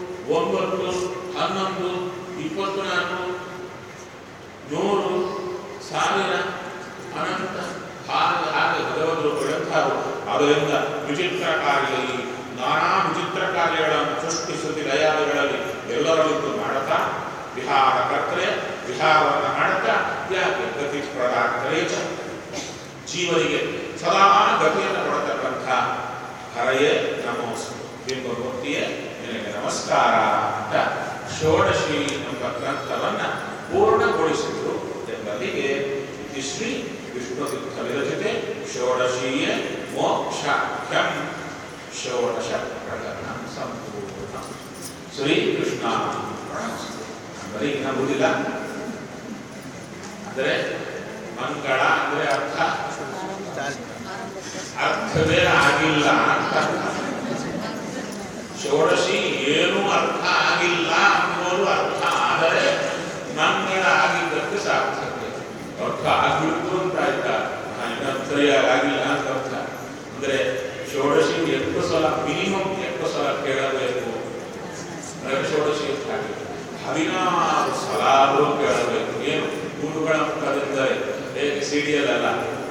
ಸಾವಿರ ಅನಂತ ಹಾಗೆ ಹಾಗೆ ಭಗವಂತರು ಗ್ರಂಥರು ಅದರಿಂದ ವಿಚಿತ್ರಕಾರಿಯ ಈ ನಾನಾ ವಿಚಿತ್ರ ಕಾರ್ಯಗಳನ್ನು ಸೃಷ್ಟಿಸುತ್ತಿ ಲಯಾದಿಗಳಲ್ಲಿ ಎಲ್ಲರಲ್ಲಿದ್ದು ಮಾಡುತ್ತಾ ವಿಹಾರ ಕರ್ತರೆ ವಿಹಾರವನ್ನು ಮಾಡುತ್ತಾ ಯಾಕೆ ಗತಿ ಪ್ರದಾರ್ಥರೇ ಚ ಜೀವನಿಗೆ ಸದಾ ಗತಿಯನ್ನು ಕೊಡತಕ್ಕಂಥ ಹರಯೇ ನಮೋಸ್ತು ಬಿಂಬಮೂರ್ತಿಯೇ ನಿನಗೆ ನಮಸ್ಕಾರ ಅಂತ ಷೋಡಶಿ ಎಂಬ ಗ್ರಂಥವನ್ನ ಪೂರ್ಣಗೊಳಿಸಿದರು ಎಂಬಲ್ಲಿಗೆ ಶ್ರೀ ವಿಷ್ಣು ತೀರ್ಥ ವಿರಚಿತೆ ಷೋಡಶೀಯ ಮೋಕ್ಷಾಖ್ಯಂ ಷೋಡಶ ಪ್ರಕರಣ ಸಂಪೂರ್ಣ ಶ್ರೀಕೃಷ್ಣ ಬರೀ ನಂಬುದಿಲ್ಲ ಅಂದರೆ ಮಂಗಳ ಅಂದರೆ ಅರ್ಥ ಅರ್ಥವೇ ಆಗಿಲ್ಲ ಅಂತ ಷೋಡಶಿ ಏನೂ ಅರ್ಥ ಆಗಿಲ್ಲ ಅನ್ನೋದು ಅರ್ಥ ಆದರೆ ಮಂಗಳ ಆಗಿದ್ದಕ್ಕೆ ಸಾರ್ಥಕ್ಯ ಅರ್ಥ ಆಗಿತ್ತು ಅಂತ ಆಯ್ತಾ ಇನ್ನೊಂದು ಸರಿಯಾಗಿ ಆಗಿಲ್ಲ ಅಂತ ಅರ್ಥ ಅಂದ್ರೆ ಷೋಡಶಿ ಎಷ್ಟು ಸಲ ಮಿನಿಮಮ್ ಎಷ್ಟು ಸಲ ಕೇಳಬೇಕು ಅಂದ್ರೆ ಷೋಡಶಿ ಎಷ್ಟಾಗಿದೆ ಹದಿನಾರು ಸಲ ಆದರೂ ಕೇಳಬೇಕು ಏನು ಗುರುಗಳ ಮುಖದಿಂದರೆ ಹೇಗೆ ಸಿಡಿಯಲ್ಲ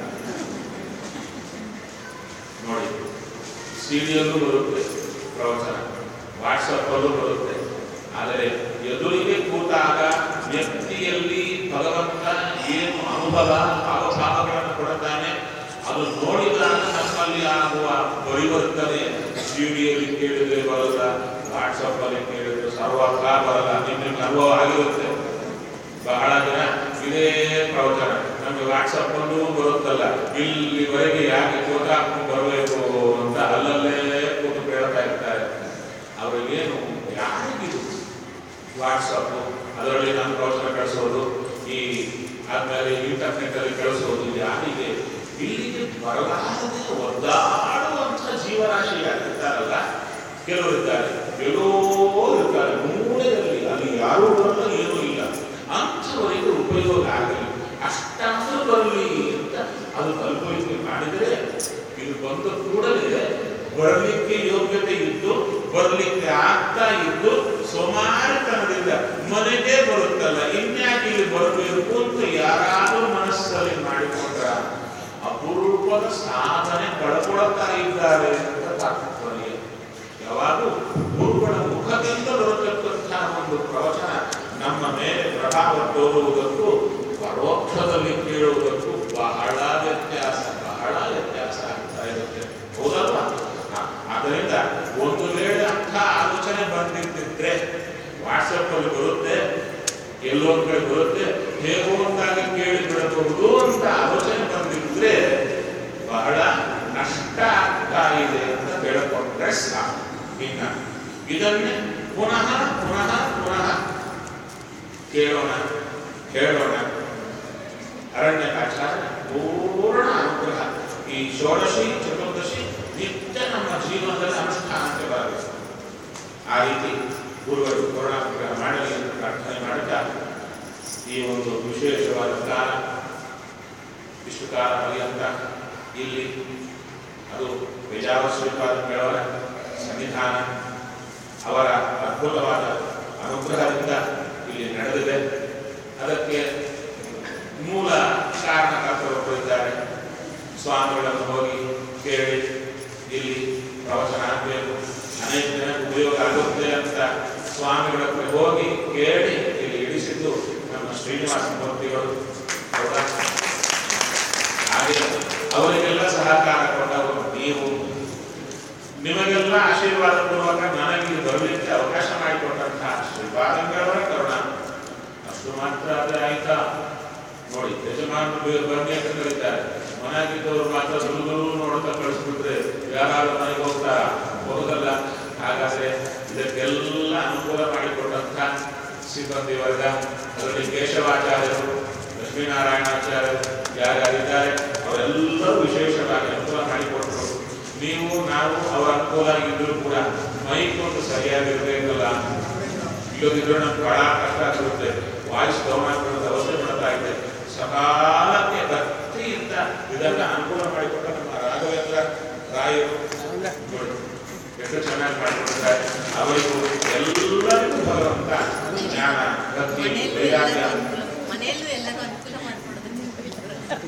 ನೋಡಿ ಸಿಡಿಯಲ್ಲೂ ಬರುತ್ತೆ ಪ್ರವಚನ ವಾಟ್ಸಪ್ಪಲ್ಲೂ ಬರುತ್ತೆ ಆದರೆ ಎದುರಿಗೆ ಕೂತಾಗ ವ್ಯಕ್ತಿಯಲ್ಲಿ ಭಗವಂತ ಏನು ಅನುಭವ ಭಾವಭಾವಗಳನ್ನು ಕೊಡುತ್ತಾನೆ ಅದು ನೋಡಿದಾಗ ನಮ್ಮಲ್ಲಿ ಆಗುವ ಪರಿವರ್ತನೆ ಸಿಡಿಯಲ್ಲಿ ಕೇಳಿದ್ರೆ ಬರಲ್ಲ ವಾಟ್ಸಪ್ಪಲ್ಲಿ ಕೇಳಿದ್ರೆ ಸರ್ವತ್ರ ಬರಲ್ಲ ನಿಮಗೆ ಅನುಭವ ಆಗಿರುತ್ತೆ ಬಹಳ ಜನ ಇದೇ ಪ್ರವಚನ ನಮಗೆ ವಾಟ್ಸಪ್ ಅಲ್ಲೂ ಬರುತ್ತಲ್ಲ ಇಲ್ಲಿವರೆಗೆ ಯಾಕೆ ಕೂತಾಕೊಂಡು ಬರಬೇಕು ಅಂತ ಅಲ್ಲಲ್ಲೇ ಕೂತು ಕೇಳ್ತಾ ಇರ್ತಾರೆ ಅವರಿಗೇನು ಯಾರಿಗಿದು ವಾಟ್ಸಪ್ ಅದರಲ್ಲಿ ನಾನು ಪ್ರವಚನ ಕಳಿಸೋದು ಈ ಆದ್ಮೇಲೆ ಇಂಟರ್ನೆಟ್ ಅಲ್ಲಿ ಕಳಿಸೋದು ಯಾರಿಗೆ ಇಲ್ಲಿಗೆ ಬರಲಾರದೆ ಒದ್ದಾಡುವಂಥ ಜೀವರಾಶಿ ಯಾರಿರ್ತಾರಲ್ಲ ಕೆಲವರು ಇದ್ದಾರೆ ಎಲ್ಲೋ ಇರ್ತಾರೆ ಮೂಲೆಯಲ್ಲಿ ಅಲ್ಲಿ ಯಾರೂ ಬರಲ್ಲ ಏನೂ ಇಲ್ಲ ಅಂಥವರಿಗೆ ಉಪಯೋಗ ಆಗಲಿ ಅಷ್ಟಾದ್ರೂ ಬರಲಿ ಅಂತ ಅದು ತಲುಪಲಿಕ್ಕೆ ಮಾಡಿದರೆ ಇದು ಬಂದ ಕೂಡಲೇ ಬರಲಿಕ್ಕೆ ಯೋಗ್ಯತೆ ಇದ್ದು ಬರಲಿಕ್ಕೆ ಆಗ್ತಾ ಇದ್ದು ಸೋಮಾರಿತನದಿಂದ ಮನೆಗೆ ಬರುತ್ತಲ್ಲ ಇನ್ಯಾಕೆ ಇಲ್ಲಿ ಬರಬೇಕು ಅಂತ ಯಾರಾದರೂ ಮನಸ್ಸಲ್ಲಿ ಮಾಡಿಕೊಂಡ್ರ ಅಪರೂಪದ ಸಾಧನೆ ಕಳ್ಕೊಳ್ತಾ ಇದ್ದಾರೆ ಅಂತ ತಾತ್ಪರ್ಯ ಯಾವಾಗೂ ಗುರುಗಳ ಮುಖದಿಂದ ಬರತಕ್ಕಂತಹ ಒಂದು ಪ್ರವಚನ ನಮ್ಮ ಮೇಲೆ ಪ್ರಭಾವ ತೋರುವುದಕ್ಕೂ ಪರೋಕ್ಷದಲ್ಲಿ ಕೇಳುವುದಕ್ಕೂ ಬಹಳ ವ್ಯತ್ಯಾಸ ಬಹಳ ವ್ಯತ್ಯಾಸ ಆಗ್ತಾ ಇರುತ್ತೆ ಹೌದಲ್ವಾ ಹ, ಆದ್ದರಿಂದ ಒಂದು ವೇಳೆ ಅಂಥ ಆಲೋಚನೆ ಬಂದಿದ್ದಿದ್ರೆ ವಾಟ್ಸಪ್ ಅಲ್ಲಿ ಬರುತ್ತೆ ಎಲ್ಲೋ ಒಂದ್ ಕಡೆ ಬರುತ್ತೆ ಹೇಗೋ ಒಂದಾಗಿ ಕೇಳಿ ಬಿಡಬಹುದು ಅಂತ ಆಲೋಚನೆ ಬಂದಿದ್ರೆ ಬಹಳ ನಷ್ಟ ಆಗ್ತಾ ಇದೆ ಅಂತ ಹೇಳಿಕೊಂಡ್ರೆ ಸಾಕು ಇನ್ನ ಇದನ್ನೇ ಪುನಃ ಪುನಃ ಪುನಃ ಕೇಳೋಣ ಹೇಳೋಣ ಅರಣ್ಯಕಾಚಾರ ಪೂರ್ಣ ಅನುಗ್ರಹ ಈ ಷೋಡಶಿ ಚತುರ್ದಶಿ ನಿತ್ಯ ನಮ್ಮ ಜೀವನದಲ್ಲಿ ಅನುಷ್ಠಾನಕ್ಕೆ ಬರಬೇಕು ಆ ರೀತಿ ಗುರುಗಳು ಪೂರ್ಣಾನುಗ್ರಹ ಮಾಡಲಿ ಅಂತ ಪ್ರಾರ್ಥನೆ ಮಾಡುತ್ತಾ ಈ ಒಂದು ವಿಶೇಷವಾದ ಕಾಲ ಇಷ್ಟು ಕಾಲ ಪರ್ಯಂತ ಇಲ್ಲಿ ಅದು ಬೇಜಾವ ಶ್ರೀಪಾದಂಗಳವರ ಸನ್ನಿಧಾನ ಅವರ ಅದ್ಭುತವಾದ ಅನುಗ್ರಹದಿಂದ ಇಲ್ಲಿ ನಡೆದಿದೆ ಅದಕ್ಕೆ ಮೂಲ ಕಾರಣಕರ್ತರೊಬ್ಬರು ಇದ್ದಾರೆ ಸ್ವಾಮಿಗಳನ್ನು ಹೋಗಿ ಕೇಳಿ ಇಲ್ಲಿ ಪ್ರವಚನ ಆಗಬೇಕು ಅನೇಕ ಜನ ಉಪಯೋಗ ಆಗುತ್ತೆ ಅಂತ ಸ್ವಾಮಿಗಳ ಹತ್ರ ಹೋಗಿ ಕೇಳಿ ಇಲ್ಲಿ ಇಳಿಸಿದ್ದು ನಮ್ಮ ಶ್ರೀನಿವಾಸ ಮೂರ್ತಿಗಳು ಹೌದಾ ಹಾಗೆ ಅವರಿಗೆಲ್ಲ ಸಹಕಾರ ಕೊಟ್ಟವರು ನೀವು ನಿಮಗೆಲ್ಲ ಆಶೀರ್ವಾದ ಪೂರ್ವಕ ನನಗೆ ಇಲ್ಲಿ ಬರಲಿಕ್ಕೆ ಅವಕಾಶ ಮಾಡಿಕೊಟ್ಟಂತಹ ಶ್ರೀಪಾದಂಗಳವರ ಕರುಣ ಅಷ್ಟು ಮಾತ್ರ ಅದೇ ಆಯ್ತಾ ನೋಡಿ ಯಜಮಾನರು ಬನ್ನಿ ಅಂತ ಕರೀತಾರೆ ಮನೆಯಾಗಿದ್ದವರು ಮಾತ್ರ ಸುಲಭ ನೋಡ್ತಾ ಕಳಿಸ್ಬಿಟ್ರೆ ಯಾರು ಮನೆಗೆ ಹೋಗ್ತಾರ ಹೋಗಲ್ಲ ಹಾಗಾದ್ರೆ ಇದಕ್ಕೆಲ್ಲ ಅನುಕೂಲ ಮಾಡಿಕೊಟ್ಟಂತ ಸಿಬ್ಬಂದಿ ವರ್ಗ ಅದರಲ್ಲಿ ಕೇಶವಾಚಾರ್ಯರು ಲಕ್ಷ್ಮೀನಾರಾಯಣಾಚಾರ್ಯರು ಯಾರ್ಯಾರಿದ್ದಾರೆ ಅವರೆಲ್ಲರೂ ವಿಶೇಷವಾಗಿ ಅನುಕೂಲ ಮಾಡಿಕೊಟ್ಟರು ನೀವು ನಾವು ಅವರ ಅನುಕೂಲ ಇದ್ರೂ ಕೂಡ ಮೈಕ್ ಒಂದು ಸರಿಯಾಗಿರ್ಬೇಕಲ್ಲ ಇಲ್ಲದಿದ್ರೆ ನಮ್ಗೆ ಬಹಳ ಕಷ್ಟ ಆಗಿರುತ್ತೆ ವಾಯ್ಸ್ ಡೌನ್ ಆಗಿರೋದು ಅವಸ್ಥೆ ಪಡ್ತಾ ಇದೆ ಸಕಾಲಕ್ಕೆ ಭಕ್ತಿಯಿಂದ ಇದನ್ನ ಅನುಕೂಲ ಮಾಡಿಕೊಟ್ಟ ನಮ್ಮ ರಾಘವೇಂದ್ರ ರಾಯರು ನೋಡಿ, ಎಷ್ಟು ಚೆನ್ನಾಗಿ ಮಾಡಿಕೊಟ್ಟಿದ್ದಾರೆ ಅವರಿಗೂ ಎಲ್ಲರಿಗೂ ಭಗವಂತ ಜ್ಞಾನ ಭಕ್ತಿ ಮನೆಯಲ್ಲೂ ವೈರಾಗ್ಯ ಎಲ್ಲರೂ ಅನುಕೂಲ ಮನೆಯಲ್ಲೂ ಎಲ್ಲರೂ ಅನುಕೂಲ ಮಾಡ್ಕೊಡೋದು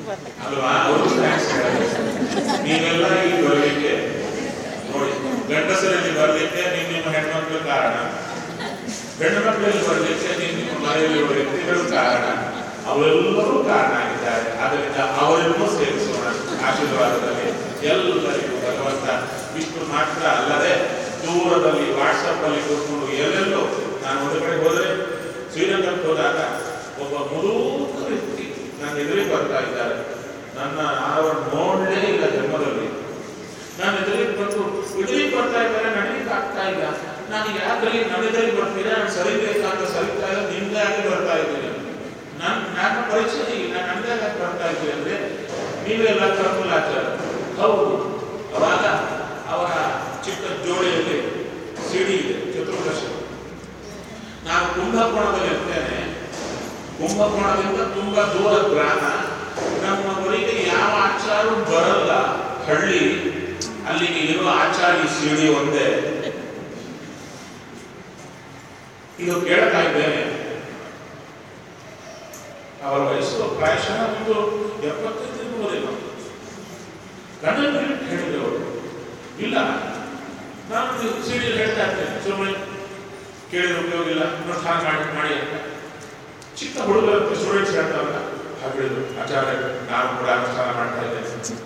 ಅಲ್ವಾ ಅವರು ಥ್ಯಾಂಕ್ಸ್ ನೀವೆಲ್ಲ ಇಲ್ಲಿ ಬರಲಿಕ್ಕೆ ನೋಡಿ ಗಂಡಸರಲ್ಲಿ ಬರಲಿಕ್ಕೆ ನಿಮ್ಮ ನಿಮ್ಮ ಹೆಣ್ಮಕ್ಳು ಕಾರಣ ಹೆಣ್ಣು ಮಕ್ಕಳಲ್ಲಿ ಬರಲಿಕ್ಕೆ ನಿಮ್ಮ ನಿಮ್ಮ ಮನೆಯಲ್ಲಿರುವ ವ್ಯಕ್ತಿಗಳು ಕಾರಣ ಅವರೆಲ್ಲರೂ ಕಾರಣ ಆಗಿದ್ದಾರೆ ಆದ್ದರಿಂದ ಅವರನ್ನು ಸೇರಿಸೋಣ ಆಶೀರ್ವಾದದಲ್ಲಿ ಎಲ್ಲರಿಗೂ ಭಗವಂತ ಇಷ್ಟು ಮಾತ್ರ ಅಲ್ಲದೆ ದೂರದಲ್ಲಿ ವಾಟ್ಸಪ್ ಅಲ್ಲಿ ಕೂತ್ಕೊಂಡು ಎಲ್ಲೆಲ್ಲೋ ನಾನು ಒಂದು ಕಡೆ ಹೋದರೆ ಶ್ರೀರಂಗಕ್ಕೆ ಹೋದಾಗ ಒಬ್ಬ ಮುದೂಕ ವ್ಯಕ್ತಿ ನನ್ನ ಎದುರಿಗೆ ಬರ್ತಾ ಇದ್ದಾರೆ ನನ್ನ ಅವರು ನೋಡಲೇ ಇಲ್ಲ ಜನ್ಮದಲ್ಲಿ ನಾನು ಎದುರಿಗೆ ಬಂದು ಎದುರಿಗೆ ಬರ್ತಾ ಇದ್ದಾರೆ ನನಗೆ ಆಗ್ತಾ ಇಲ್ಲ ನಾನು ಯಾಕ್ರಿ ನನ್ನ ಎದುರಿಗೆ ಬರ್ತೀರಾ ನಾನು ಸರಿಬೇಕಂತ ಸರಿತಾ ಇಲ್ಲ ನಿಮ್ಗಾಗಿ ಬರ್ತಾ ಇದ್ದೀನಿ ನನ್ ನನ್ನ ಪರಿಚಯ ಇಲ್ಲ ನನಗೆ ಯಾಕೆ ಬರ್ತಾ ಇದ್ದೀರಿ ಅಂದ್ರೆ ನೀವೆಲ್ಲ ಕರ್ಮಲಾಚಾರ ಹೌದು ಅವಾಗ ಅವರ ಚಿಕ್ಕ ಜೋಡಿಯಲ್ಲಿ ಸಿಡಿ ಇದೆ ಚತುರ್ದಶಿ ನಾನು ಕುಂಭಕೋಣದಲ್ಲಿ ಇರ್ತೇನೆ ಕುಂಭಕೋಣದಿಂದ ತುಂಬಾ ದೂರ ಗ್ರಾಮ ನಮ್ಮ ಊರಿಗೆ ಯಾವ ಆಚಾರ ಬರಲ್ಲ ಹಳ್ಳಿ ಅಲ್ಲಿಗೆ ಇರುವ ಆಚಾರಿ ಸಿಡಿ ಒಂದೇ ಇದು ಕೇಳ್ತಾ ಇದ್ದೇನೆ ಅವರ ವಯಸ್ಸು ಪ್ರಾಯಶಃ ಒಂದು ಎಪ್ಪತ್ತೈದು ಇರ್ಬೋದೇನೋ ಕಣ್ಣಲ್ಲಿ ಹೇಳಿದ್ರು ಅವರು ಇಲ್ಲ ನಾನು ಸಿಡಿಯಲ್ಲಿ ಹೇಳ್ತಾ ಇರ್ತೇನೆ ಸುಮ್ಮನೆ ಕೇಳಿದ್ರೆ ಉಪಯೋಗ ಇಲ್ಲ ಅನುಷ್ಠಾನ ಮಾಡಿ ಮಾಡಿ ಅಂತ ಚಿಕ್ಕ ಹುಡುಗರ ಸ್ಟೂಡೆಂಟ್ಸ್ ಹೇಳ್ತಾರಲ್ಲ ಹಾಗೆ ಹೇಳಿದ್ರು ಆಚಾರ್ಯ ನಾನು ಕೂಡ ಅನುಷ್ಠಾನ ಮಾಡ್ತಾ ಇದ್ದೇನೆ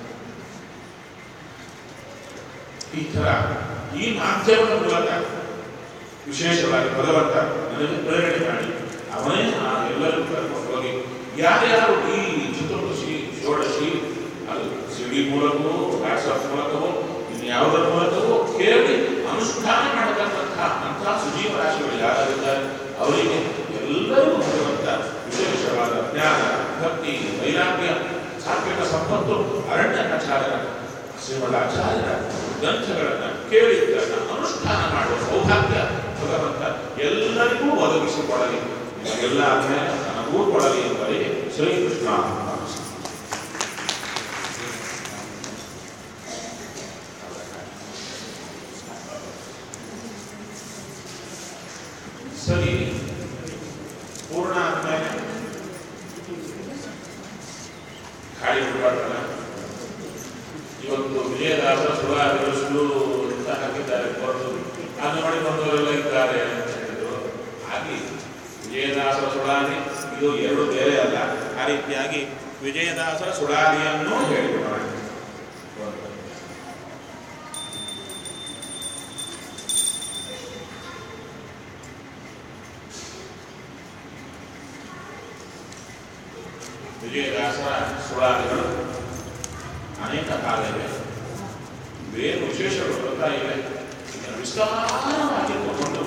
ಈ ತರ ಈ ಮಾಧ್ಯಮದ ಮೂಲಕ ವಿಶೇಷವಾಗಿ ಭಗವಂತ ನನಗೆ ಪ್ರೇರಣೆ ಮಾಡಿ ಅವನೇ ಆ ಎಲ್ಲರಿಗೂ ಕರ್ಕೊಂಡು ಹೋಗಿ ಯಾರ್ಯಾರು ಈ ಚತುರ್ದಶಿ ಷೋಡಶಿ ಅದು ಸಿಡಿ ಮೂಲಕವೋ ವಾಟ್ಸಪ್ ಮೂಲಕವೋ ಇನ್ನು ಯಾವುದರ ಮೂಲಕವೋ ಕೇಳಿ ಅನುಷ್ಠಾನ ಮಾಡತಕ್ಕಂಥ ಅಂಥ ಸಜೀವ ರಾಶಿಗಳು ಯಾರಿದ್ದಾರೆ ಅವರಿಗೆ ಎಲ್ಲರಿಗೂ ಭಗವಂತ ವಿಶೇಷವಾದ ಜ್ಞಾನ ಭಕ್ತಿ ವೈರಾಗ್ಯ ಸಾತ್ವಿಕ ಸಂಪತ್ತು ಅರಣ್ಯಕಾಚಾರ್ಯರ ಶ್ರೀಮದಾಚಾರ್ಯರ ಗ್ರಂಥಗಳನ್ನು ಕೇಳಿದ್ದನ್ನು ಅನುಷ್ಠಾನ ಮಾಡುವ ಸೌಭಾಗ್ಯ ಭಗವಂತ ಎಲ್ಲರಿಗೂ ಒದಗಿಸಿಕೊಡಲಿ ಎಲ್ಲ ಆದ್ಮೇಲೆ ನನಗೂ ಕೊಡಲಿ ಎಂಬಲ್ಲಿ ಶ್ರೀಕೃಷ್ಣ ಸರಿ ಪೂರ್ಣ ಆದ್ಮೇಲೆ ಖಾಲಿ ಬಿಡಬಾರ್ದಲ್ಲ ಇವತ್ತು ವಿಜಯದಾಸ ಸುಳಾದಿಗಳು ಸುಳ್ಳು ಅಂತ ಹಾಕಿದ್ದಾರೆ ಬರೆದು ಅದು ಮಾಡಿ ಬಂದವರೆಲ್ಲ ಇದ್ದಾರೆ ಅಂತ ಹೇಳಿದ್ರು ಹಾಗೆ ವಿಜಯದಾಸರ ಸುಳಾದಿ ಇದು ಎರಡು ಬೇರೆ ಅಲ್ಲ ಆ ರೀತಿಯಾಗಿ ವಿಜಯದಾಸರ ಸುಳಾದಿಯನ್ನು ಹೇಳಿಕೊಡೋಣ ವಿಜಯದಾಸರ ಸುಳಾದಿಗಳು ಅನೇಕ ಕಾಲ ಇವೆ ಬೇರೆ ವಿಶೇಷಗಳು ಬರ್ತಾ ಇವೆ ಇದನ್ನು ವಿಸ್ತಾರವಾಗಿ ತಗೊಂಡು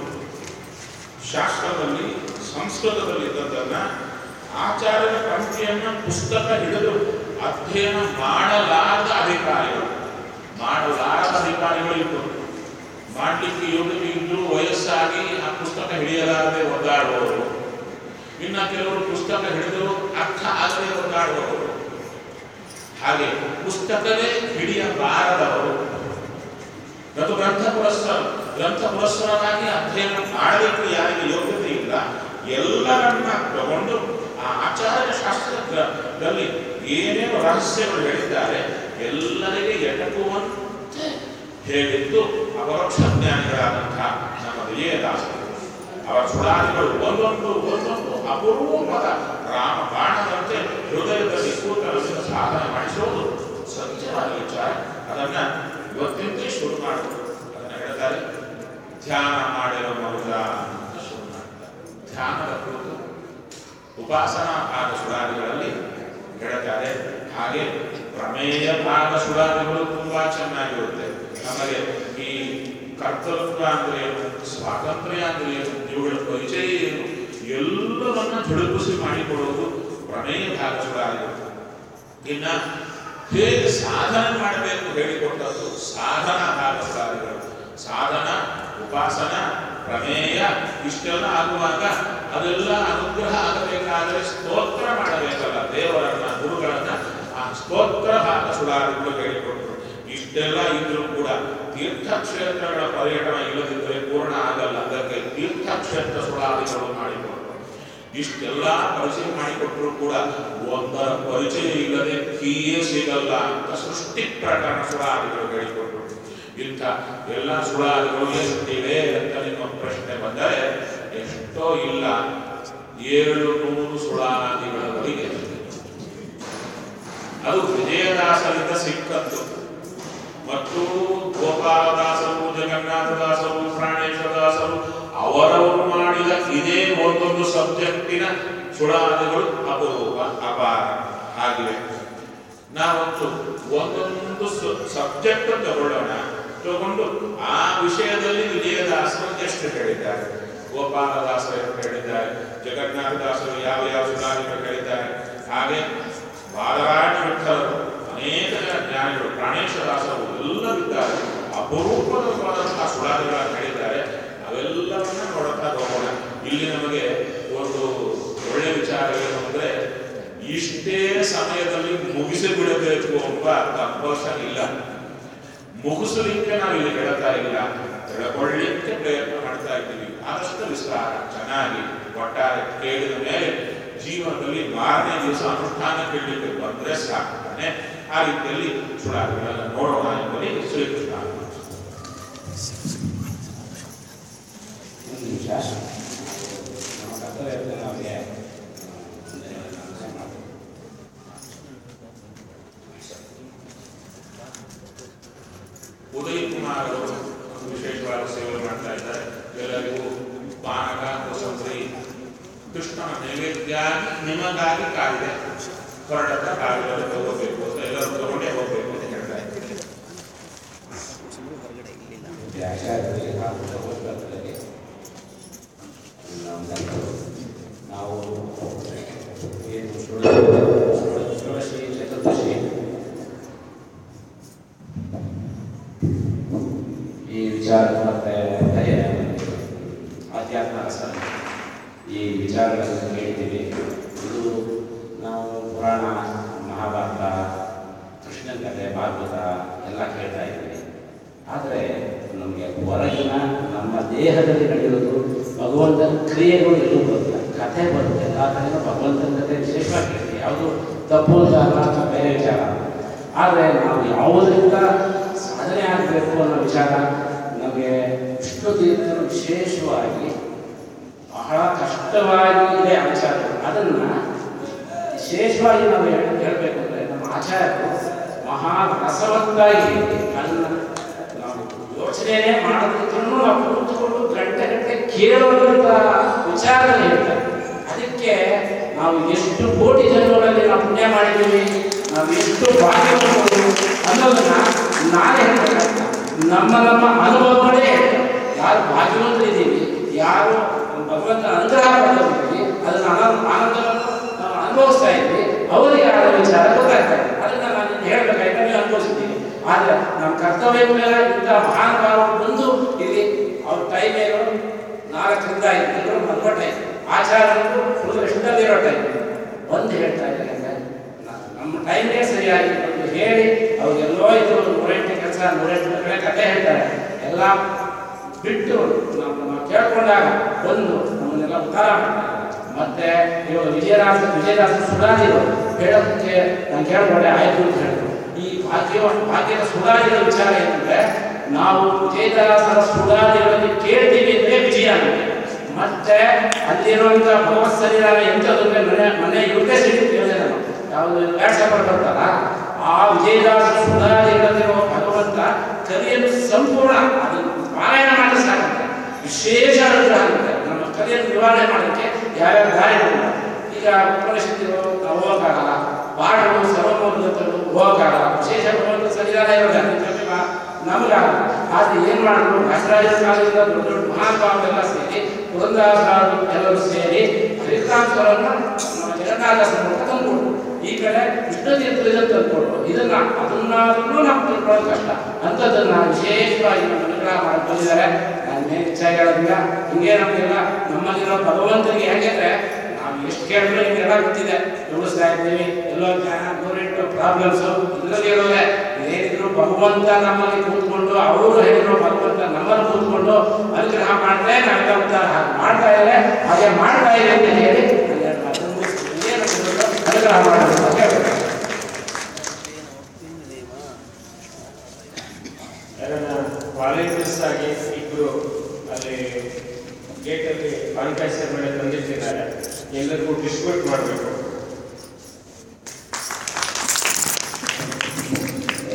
ಶಾಸ್ತ್ರದಲ್ಲಿ ಸಂಸ್ಕೃತದಲ್ಲಿ ಇದ್ದದ್ದನ್ನ ಆಚಾರ್ಯರ ಪಂಕ್ತಿಯನ್ನ ಪುಸ್ತಕ ಹಿಡಿದು ಅಧ್ಯಯನ ಮಾಡಲಾರದ ಅಧಿಕಾರಿಗಳು ಮಾಡಲಾರದ ಅಧಿಕಾರಿಗಳು ಇತ್ತು ಮಾಡಲಿಕ್ಕೆ ಯೋಗ್ಯತೆ ಇದ್ದು ವಯಸ್ಸಾಗಿ ಆ ಪುಸ್ತಕ ಹಿಡಿಯಲಾರದೆ ಒದ್ದಾಡುವವರು ಇನ್ನ ಕೆಲವರು ಪುಸ್ತಕ ಹಿಡಿದು ಅರ್ಥ ಆಗದೆ ಒದ್ದಾಡುವವರು ಹಾಗೆ ಪುಸ್ತಕವೇ ಹಿಡಿಯಬಾರದವರು ಮತ್ತು ಗ್ರಂಥ ಪುರಸ್ಕಾರ ಗ್ರಂಥ ಪುರಸ್ಕಾರವಾಗಿ ಅಧ್ಯಯನ ಮಾಡಲಿಕ್ಕೆ ಯಾರಿಗೆ ಯೋಗ್ಯತೆ ಇಲ್ಲ ಎಲ್ಲರನ್ನ ತಗೊಂಡು ಆ ಆಚಾರ್ಯ ಶಾಸ್ತ್ರದಲ್ಲಿ ಏನೇನು ರಹಸ್ಯಗಳು ಹೇಳಿದ್ದಾರೆ ಎಲ್ಲರಿಗೆ ಎಟಕುವಂತೆ ಹೇಳಿದ್ದು ಅಪರೋಕ್ಷ ಜ್ಞಾನಿಗಳಾದಂತಹ ನಮ್ಮ ವಿಜಯದಾಸರು ಅವರ ಸುಳಾದಿಗಳು ಒಂದೊಂದು ಒಂದೊಂದು ಅಪರೂಪದ ರಾಮ ಬಾಣದಂತೆ ಹೃದಯದಲ್ಲಿ ಕೂತರನ್ನು ಸಾಧನೆ ಮಾಡಿಸೋದು ಸತ್ಯವಾದ ವಿಚಾರ ಅದನ್ನ ಇವತ್ತಿಂದೇ ಶುರು ಮಾಡುವುದು ಅದನ್ನ ಹೇಳ್ತಾರೆ ಧ್ಯಾನ ಮಾಡಿರೋ ಮನುಜ ಅಂತ ಶುರು ಮಾಡ್ತಾರೆ ಧ್ಯಾನದ ಕುರಿತು ಉಪಾಸನಾ ಭಾಗ ಸುಳಾದಿಗಳಲ್ಲಿ ಹೇಳ್ತಾರೆ ಹಾಗೆ ಪ್ರಮೇಯ ಭಾಗ ಸುಳಾದಿಗಳು ತುಂಬಾ ಚೆನ್ನಾಗಿರುತ್ತೆ ನಮಗೆ ಈ ಕರ್ತೃತ್ವ ಅಂದ್ರೆ ಏನು ಸ್ವಾತಂತ್ರ್ಯ ಅಂದ್ರೆ ಏನು ಇವುಗಳ ಪರಿಚಯ ಏನು ಎಲ್ಲವನ್ನ ಝುಳುಪಿಸಿ ಮಾಡಿಕೊಡುವುದು ಪ್ರಮೇಯ ಭಾಗ ಸುಳಾದಿಗಳು ಇನ್ನ ಹೇಗೆ ಸಾಧನೆ ಮಾಡಬೇಕು ಹೇಳಿಕೊಟ್ಟದ್ದು ಸಾಧನ ಭಾಗ ಸುಳಾದಿಗಳು ಸಾಧನ ಉಪಾಸನ ಪ್ರಮೇಯ ಇಷ್ಟೆಲ್ಲ ಆಗುವಾಗ ಅದೆಲ್ಲ ಅನುಗ್ರಹ ಆಗಬೇಕಾದರೆ ಸ್ತೋತ್ರ ಮಾಡಬೇಕಲ್ಲ ದೇವರನ್ನ ಗುರುಗಳನ್ನ ಆ ಸ್ತೋತ್ರ ಭಾಗ ಸುಳಾದಿಗಳು ಹೇಳಿಕೊಟ್ರು ಇಷ್ಟೆಲ್ಲ ಇದ್ರೂ ಕೂಡ ತೀರ್ಥಕ್ಷೇತ್ರಗಳ ಪರ್ಯಟನ ಇಲ್ಲದಿದ್ದರೆ ಪೂರ್ಣ ಆಗಲ್ಲ ಅದಕ್ಕೆ ತೀರ್ಥಕ್ಷೇತ್ರ ಸುಳಾದಿಗಳು ಮಾಡಿಕೊಟ್ರು ಇಷ್ಟೆಲ್ಲ ಪರಿಚಯ ಮಾಡಿಕೊಟ್ರು ಕೂಡ ಒಂದರ ಪರಿಚಯ ಇಲ್ಲದೆ ಗತಿಯೇ ಸಿಗಲ್ಲ ಅಂತ ಸೃಷ್ಟಿ ಪ್ರಕರಣ ಸುಳಾದಿಗಳು ಹೇಳಿಕೊಟ್ರು ಇಂಥ ಎಲ್ಲ ಸುಳಾದಿಗಳು ಎಷ್ಟಿವೆ ಅಂತ ನಿಮ್ಮ ಪ್ರಶ್ನೆ ಬಂದರೆ ಎಷ್ಟೋ ಇಲ್ಲ ಏಳು ನೂರು ಸುಳಾದಿಗಳವರೆಗೆ ಅದು ವಿಜಯದಾಸರಿಂದ ಸಿಕ್ಕದ್ದು ಮತ್ತು ಗೋಪಾಲದಾಸರು ಜಗನ್ನಾಥದಾಸರು ಪ್ರಾಣೇಶ್ವರದಾಸರು ಅವರವರು ಮಾಡಿದ ಇದೇ ಒಂದೊಂದು ಸಬ್ಜೆಕ್ಟಿನ ಸುಳಾದಿಗಳು ಅಪರೂಪ ಅಪಾರ ಆಗಿವೆ ನಾವಂತೂ ಒಂದೊಂದು ಸಬ್ಜೆಕ್ಟ್ ತಗೊಳ್ಳೋಣ ತಗೊಂಡು ಆ ವಿಷಯದಲ್ಲಿ ವಿಜಯದಾಸರು ಎಷ್ಟು ಹೇಳಿದ್ದಾರೆ ಗೋಪಾಲದಾಸರು ಎಷ್ಟು ಹೇಳಿದ್ದಾರೆ ಜಗನ್ನಾಥದಾಸರು ಯಾವ ಯಾವ ಸುಧಾರಿಗಳು ಹೇಳಿದ್ದಾರೆ ಹಾಗೆ ಬಾಲರಾಜ ವಿಠಲರು ಅನೇಕ ಜನ ಜ್ಞಾನಿಗಳು ಪ್ರಾಣೇಶ್ವರದಾಸರು ಎಲ್ಲರಿದ್ದಾರೆ ಅಪರೂಪವಾದಂತಹ ಸುಧಾರಿಗಳನ್ನು ಹೇಳಿದ್ದಾರೆ ಅವೆಲ್ಲವನ್ನ ನೋಡುತ್ತಾ ಹೋಗೋಣ ಇಲ್ಲಿ ನಮಗೆ ಒಂದು ಒಳ್ಳೆಯ ವಿಚಾರ ಏನು ಅಂದ್ರೆ ಇಷ್ಟೇ ಸಮಯದಲ್ಲಿ ಮುಗಿಸಿ ಬಿಡಬೇಕು ಎಂಬ ಕಂಪಲ್ಸನ್ ಇಲ್ಲ ಮುಗಿಸಲಿಕ್ಕೆ ನಾವು ಇಲ್ಲಿ ಹೇಳ್ತಾ ಇಲ್ಲ ತಿಳ್ಕೊಳ್ಳಿಕ್ಕೆ ಪ್ರಯತ್ನ ಮಾಡ್ತಾ ಇದ್ದೀವಿ ಆದಷ್ಟು ವಿಸ್ತಾರ ಚೆನ್ನಾಗಿ ಒಟ್ಟಾರೆ ಕೇಳಿದ ಮೇಲೆ ಜೀವನದಲ್ಲಿ ಮಾರನೇ ದಿವಸ ಅನುಷ್ಠಾನ ಕೇಳಲಿಕ್ಕೆ ಬಂದ್ರೆ ಸಾಕ್ತಾನೆ ಆ ರೀತಿಯಲ್ಲಿ ಸುಳಾದಿಗಳನ್ನು ನೋಡೋಣ ಎಂಬುದೇ ಶ್ರೀಕೃಷ್ಣ ಒಂದು ನಿಮಿಷ ನಮ್ಮ ಕರ್ತವ್ಯ ಅವರಿಗೆ ನಮಸ್ಕಾರ ಮಾಡ್ತೀನಿ ಉದಯ್ ಕುಮಾರ್ ಅವರು ವಿಶೇಷವಾದ ಸೇವೆ ಮಾಡ್ತಾ ಇದ್ದಾರೆ ಎಲ್ಲರಿಗೂ ಪಾನಕ ಕೋಸಂಬರಿ ಕೃಷ್ಣನ ನೈವೇದ್ಯ ನಿಮಗಾಗಿ ಕಾಲಿದೆ ಹೊರಟತ್ರ ಕಾಲಿಗೆ ಹೋಗಬೇಕು ಅಂತ ಎಲ್ಲರೂ ತಗೊಂಡೇ ಹೋಗಬೇಕು ಅಂತ ಹೇಳ್ತಾ ಇದ್ದಾರೆ ಮತ್ತೆ ಆಚಾರ್ಯರಿಗೆ ಹಾಗೂ ಭಗವದ್ಗೀತೆಗಳಿಗೆ ನಮ್ಮ ಧನ್ಯವಾದಗಳು. ನಾವು ಏನು ಷೋಡ- ಷೋಡಶಿ ಚತುರ್ದಶಿ ಈ ವಿಚಾರ ಮತ್ತೆ ಭಯ ಆಧ್ಯಾತ್ಮ ರಸ ಈ ವಿಚಾರಗಳನ್ನು ಕೇಳಿದ್ದೀವಿ ಇದು ನಾವು ಪುರಾಣ ಮಹಾಭಾರತ ಕೃಷ್ಣನ ಕಥೆ ಭಾಗವತ ಎಲ್ಲ ಕೇಳ್ತಾ ಇದ್ದೀವಿ ಆದರೆ ನಮಗೆ ಹೊರಗಿನ ನಮ್ಮ ದೇಹದಲ್ಲಿ ನಡೆಯೋದು ಭಗವಂತನ ಕ್ರಿಯೆಗಳು ಎಲ್ಲೂ ಬರುತ್ತೆ ಕಥೆ ಬರುತ್ತೆ ಎಲ್ಲ ಕಡೆನೂ ಭಗವಂತನ ಕಥೆ ವಿಶೇಷವಾಗಿ ಕೇಳ್ತೀವಿ ಯಾವುದು ತಪ್ಪು ಅಂತ ಅಲ್ಲ ಅಥವಾ ಬೇರೆ ವಿಚಾರ ಆದರೆ ನಾವು ಯಾವುದರಿಂದ ಸಾಧನೆ ಆಗಬೇಕು ಅನ್ನೋ ವಿಚಾರ ನಮಗೆ ವಿಷ್ಣು ತೀರ್ಥರು ವಿಶೇಷವಾಗಿ ಬಹಳ ಕಷ್ಟವಾಗಿ ಇದೆ ಆಚಾರ್ಯರು ಅದನ್ನ ವಿಶೇಷವಾಗಿ ನಾವು ಹೇಳ ಹೇಳಬೇಕು ಅಂದರೆ ನಮ್ಮ ಆಚಾರ್ಯರು ಮಹಾ ರಸವತ್ತಾಗಿ ಅದನ್ನ ನಾವು ಯೋಚನೆನೇ ಮಾಡೋದಕ್ಕೂ ನಾವು ಕೂತ್ಕೊಂಡು ಗಂಟೆ ಗಂಟೆ ಕೇಳುವಂಥ ವಿಚಾರದಲ್ಲಿ ಹೇಳ್ತಾರೆ ಅದಕ್ಕೆ ನಾವು ಎಷ್ಟು ಕೋಟಿ ಜನ್ಮಗಳಲ್ಲಿ ನಾವು ಪುಣ್ಯ ಮಾಡಿದ್ದೀವಿ ನಾವು ಎಷ್ಟು ಭಾಗ್ಯವಂತರು ಅನ್ನೋದನ್ನ ನಾನೇ ಹೇಳ್ಬೇಕಾಗ್ತದೆ ನಮ್ಮ ನಮ್ಮ ಅನುಭವಗಳೇ ಹೇಳ್ತಾರೆ. ಯಾರು ಭಾಗ್ಯವಂತರಿದ್ದೀವಿ ಯಾರು ಭಗವಂತನ ಅನುಗ್ರಹ ಪಡೆದಿದ್ದೀವಿ ಅದನ್ನ ಆನಂದ ಆನಂದವನ್ನು ನಾವು ಅನುಭವಿಸ್ತಾ ಇದ್ವಿ ಅವರಿಗೆ ಆದ ವಿಚಾರ ಗೊತ್ತಾಗ್ತದೆ ಅದನ್ನ ನಾನು ನಿಮ್ಗೆ ಹೇಳ್ಬೇಕಾಯ್ತು ನೀವು ಅನುಭವಿಸಿದ್ದೀವಿ ಆದರೆ ನಮ್ಮ ಕರ್ತವ್ಯ ಮೇಲೆ ಇಂಥ ಮಹಾನ್ ಭಾವರು ಬಂದು ಇಲ್ಲಿ ಅವ್ರ ಟೈಮ್ ಏನು ನಾಲ್ಕರಿಂದ ಐದು ಎಲ್ಲರೂ ಮಲ್ಕೊಟ್ಟೆ ಆಚಾರ್ಯರು ಫುಲ್ ಎಷ್ಟಲ್ಲಿರೋ ಟೈಮ್ ಬಂದು ಹೇಳ್ತಾ ಇದ್ದಾರೆ ಅಂದ್ರೆ ನ- ನಮ್ಮ ಟೈಮ್ಗೆ ಸರಿಯಾಗಿ ಬಂದು ಹೇಳಿ ಅವ್ರಿಗೆಲ್ಲೋ ಇದು ನೂರೆಂಟು ಕೆಲಸ ನೂರೆಂಟು ಕಡೆ ಕತೆ ಹೇಳ್ತಾರೆ ಎಲ್ಲ ಬಿಟ್ಟು ನಾವು ನಾವು ಕೇಳ್ಕೊಂಡಾಗ ಬಂದು ನಮ್ಮನ್ನೆಲ್ಲ ಉದ್ಧಾರ ಮಾಡ್ತಾರೆ ಮತ್ತೆ ಇವಾಗ ವಿಜಯದಾಸ ವಿಜಯದಾಸ ಸುಧಾರಿರು ಹೇಳೋದಕ್ಕೆ ನಾನು ಕೇಳ್ಕೊಂಡೆ ಆಯ್ತು ಅಂತ ಹೇಳಿದ್ರು ಈ ಭಾಗ್ಯ ಭಾಗ್ಯದ ಸುಧಾರಿಗಳ ವಿಚಾರ ಏನಂದ್ರೆ ನಾವು ವಿಜಯದಾಸರ ಸುಧಾರಿಗಳಲ್ಲಿ ಕೇಳ್ತೀವಿ ಅಂದ್ರೆ ವಿಜಯ ನಮಗೆ ಮತ್ತೆ ಅಲ್ಲಿರುವಂತ ಭಗವತ್ ಸನ್ನಿಧಾನ ಎಂಥದ್ದು ಅಂದ್ರೆ ಮನೆ ಮನೆ ಇವ್ರದೇ ಸಿಟ್ಟು ಕೇಳಿದೆ ನಾನು ಯಾವುದು ವ್ಯಾಟ್ಸಪ್ ಬರ್ತಾರ ಆ ವಿಜಯದಾಸ ಸುಧಾರಿಗಳಲ್ಲಿರುವ ಭಗವಂತ ಕಲಿಯನ್ನು ಸಂಪೂರ್ಣ ಅದನ್ನು ಪಾರಾಯಣ ಮಾಡಿದ್ರೆ ಸಾಕಂತೆ ವಿಶೇಷ ಅನುಗ್ರಹ ಆಗುತ್ತೆ ನಮ್ಮ ಕಲಿಯನ್ನು ನಿವಾರಣೆ ಮಾಡೋಕ್ಕೆ ಯಾವ್ಯಾವ ದಾರಿಗಳು ಈಗ ಉಪನಿಷತ್ತಿಗಳು ನಾವು ಹೋಗಕ್ಕಾಗಲ್ಲ ಪಾಠಗಳು ಸರ್ವಮೂಲಗಳು ಹೋಗಕ್ಕಾಗಲ್ಲ ವಿಶೇಷ ಭಗವಂತ ಸನ್ನಿಧಾನ ಇರೋದು ನಮಗಾಗಲ್ಲ ಆದ್ರೆ ಏನ್ ಮಾಡಿದ್ರು ವ್ಯಾಸರಾಜರ ಕಾಲದಿಂದ ದೊಡ್ಡ ದೊಡ್ಡ ಮಹಾನುಭಾವರೆಲ್ಲ ಸೇರಿ ಪುರಂದಾಸರಾಜರು ಎಲ್ಲರೂ ಸೇರಿ ಹರಿಕಾಂತರನ್ನ ನಮ್ಮ ಜಗನ್ನಾಥದಾಸ ಮೂಲಕ ತಂದ್ಕೊಟ್ರು ಈ ಕಡೆ ವಿಷ್ಣು ತೀರ್ಥರಿಂದ ತಂದ್ಕೊಟ್ರು ಇದನ್ನ ಅದನ್ನಾದ್ರೂ ನಾವು ತಿಳ್ಕೊಳ್ಳೋದು ಕಷ್ಟ ಅಂಥದ್ದನ್ನ ವಿಶೇಷವಾಗಿ ನಮ್ಮ ಅನುಗ್ರಹ ಮಾಡಿ ಬಂದಿದ್ದಾರೆ ನಾನು ಏನು ಹೆಚ್ಚಾಗಿ ಹೇಳೋದಿಲ್ಲ ಹಿಂಗೆ ನಮಗೆಲ್ಲ ನಮ್ಮಲ್ಲಿರೋ ಭಗವಂತನಿಗೆ ಯಾಕೆಂದ್ರೆ ನಾವು ಎಷ್ಟು ಕೇಳಿದ್ರು ನಿಮಗೆಲ್ಲ ಗೊತ್ತಿದೆ ನುಡಿಸ್ತಾ ಇದ್ದೀವಿ ಎಲ್ಲೋ ಜ್ಞಾನ ನೂರೆಂಟು ಪ್ರಾಬ್ಲಮ್ಸ್ ಇಲ್ಲದೆ ಇರೋದೆ ಏನಿದ್ರು ಭಗವಂತ ನಮ್ಮಲ್ಲಿ ಕೂತ್ಕೊಂಡು ಅವರು ಹೇಳಿದ್ರು ಭಗವಂತ ನಮ್ಮಲ್ಲಿ ಕೂತ್ಕೊಂಡು ಅನುಗ್ರಹ ಮಾಡಿದ್ರೆ ನಾವೆಲ್ಲ ಉದ್ಧಾರ ಹಾಗೆ ಮಾಡ್ತಾ ಇದ್ದಾರೆ ಹಾಗೆ ಮಾಡ್ತಾ ಇದೆ ಅಂತ ಹೇಳಿ ಅದನ್ನು ಏನು ಅನುಗ್ರಹ ಮಾಡೋದು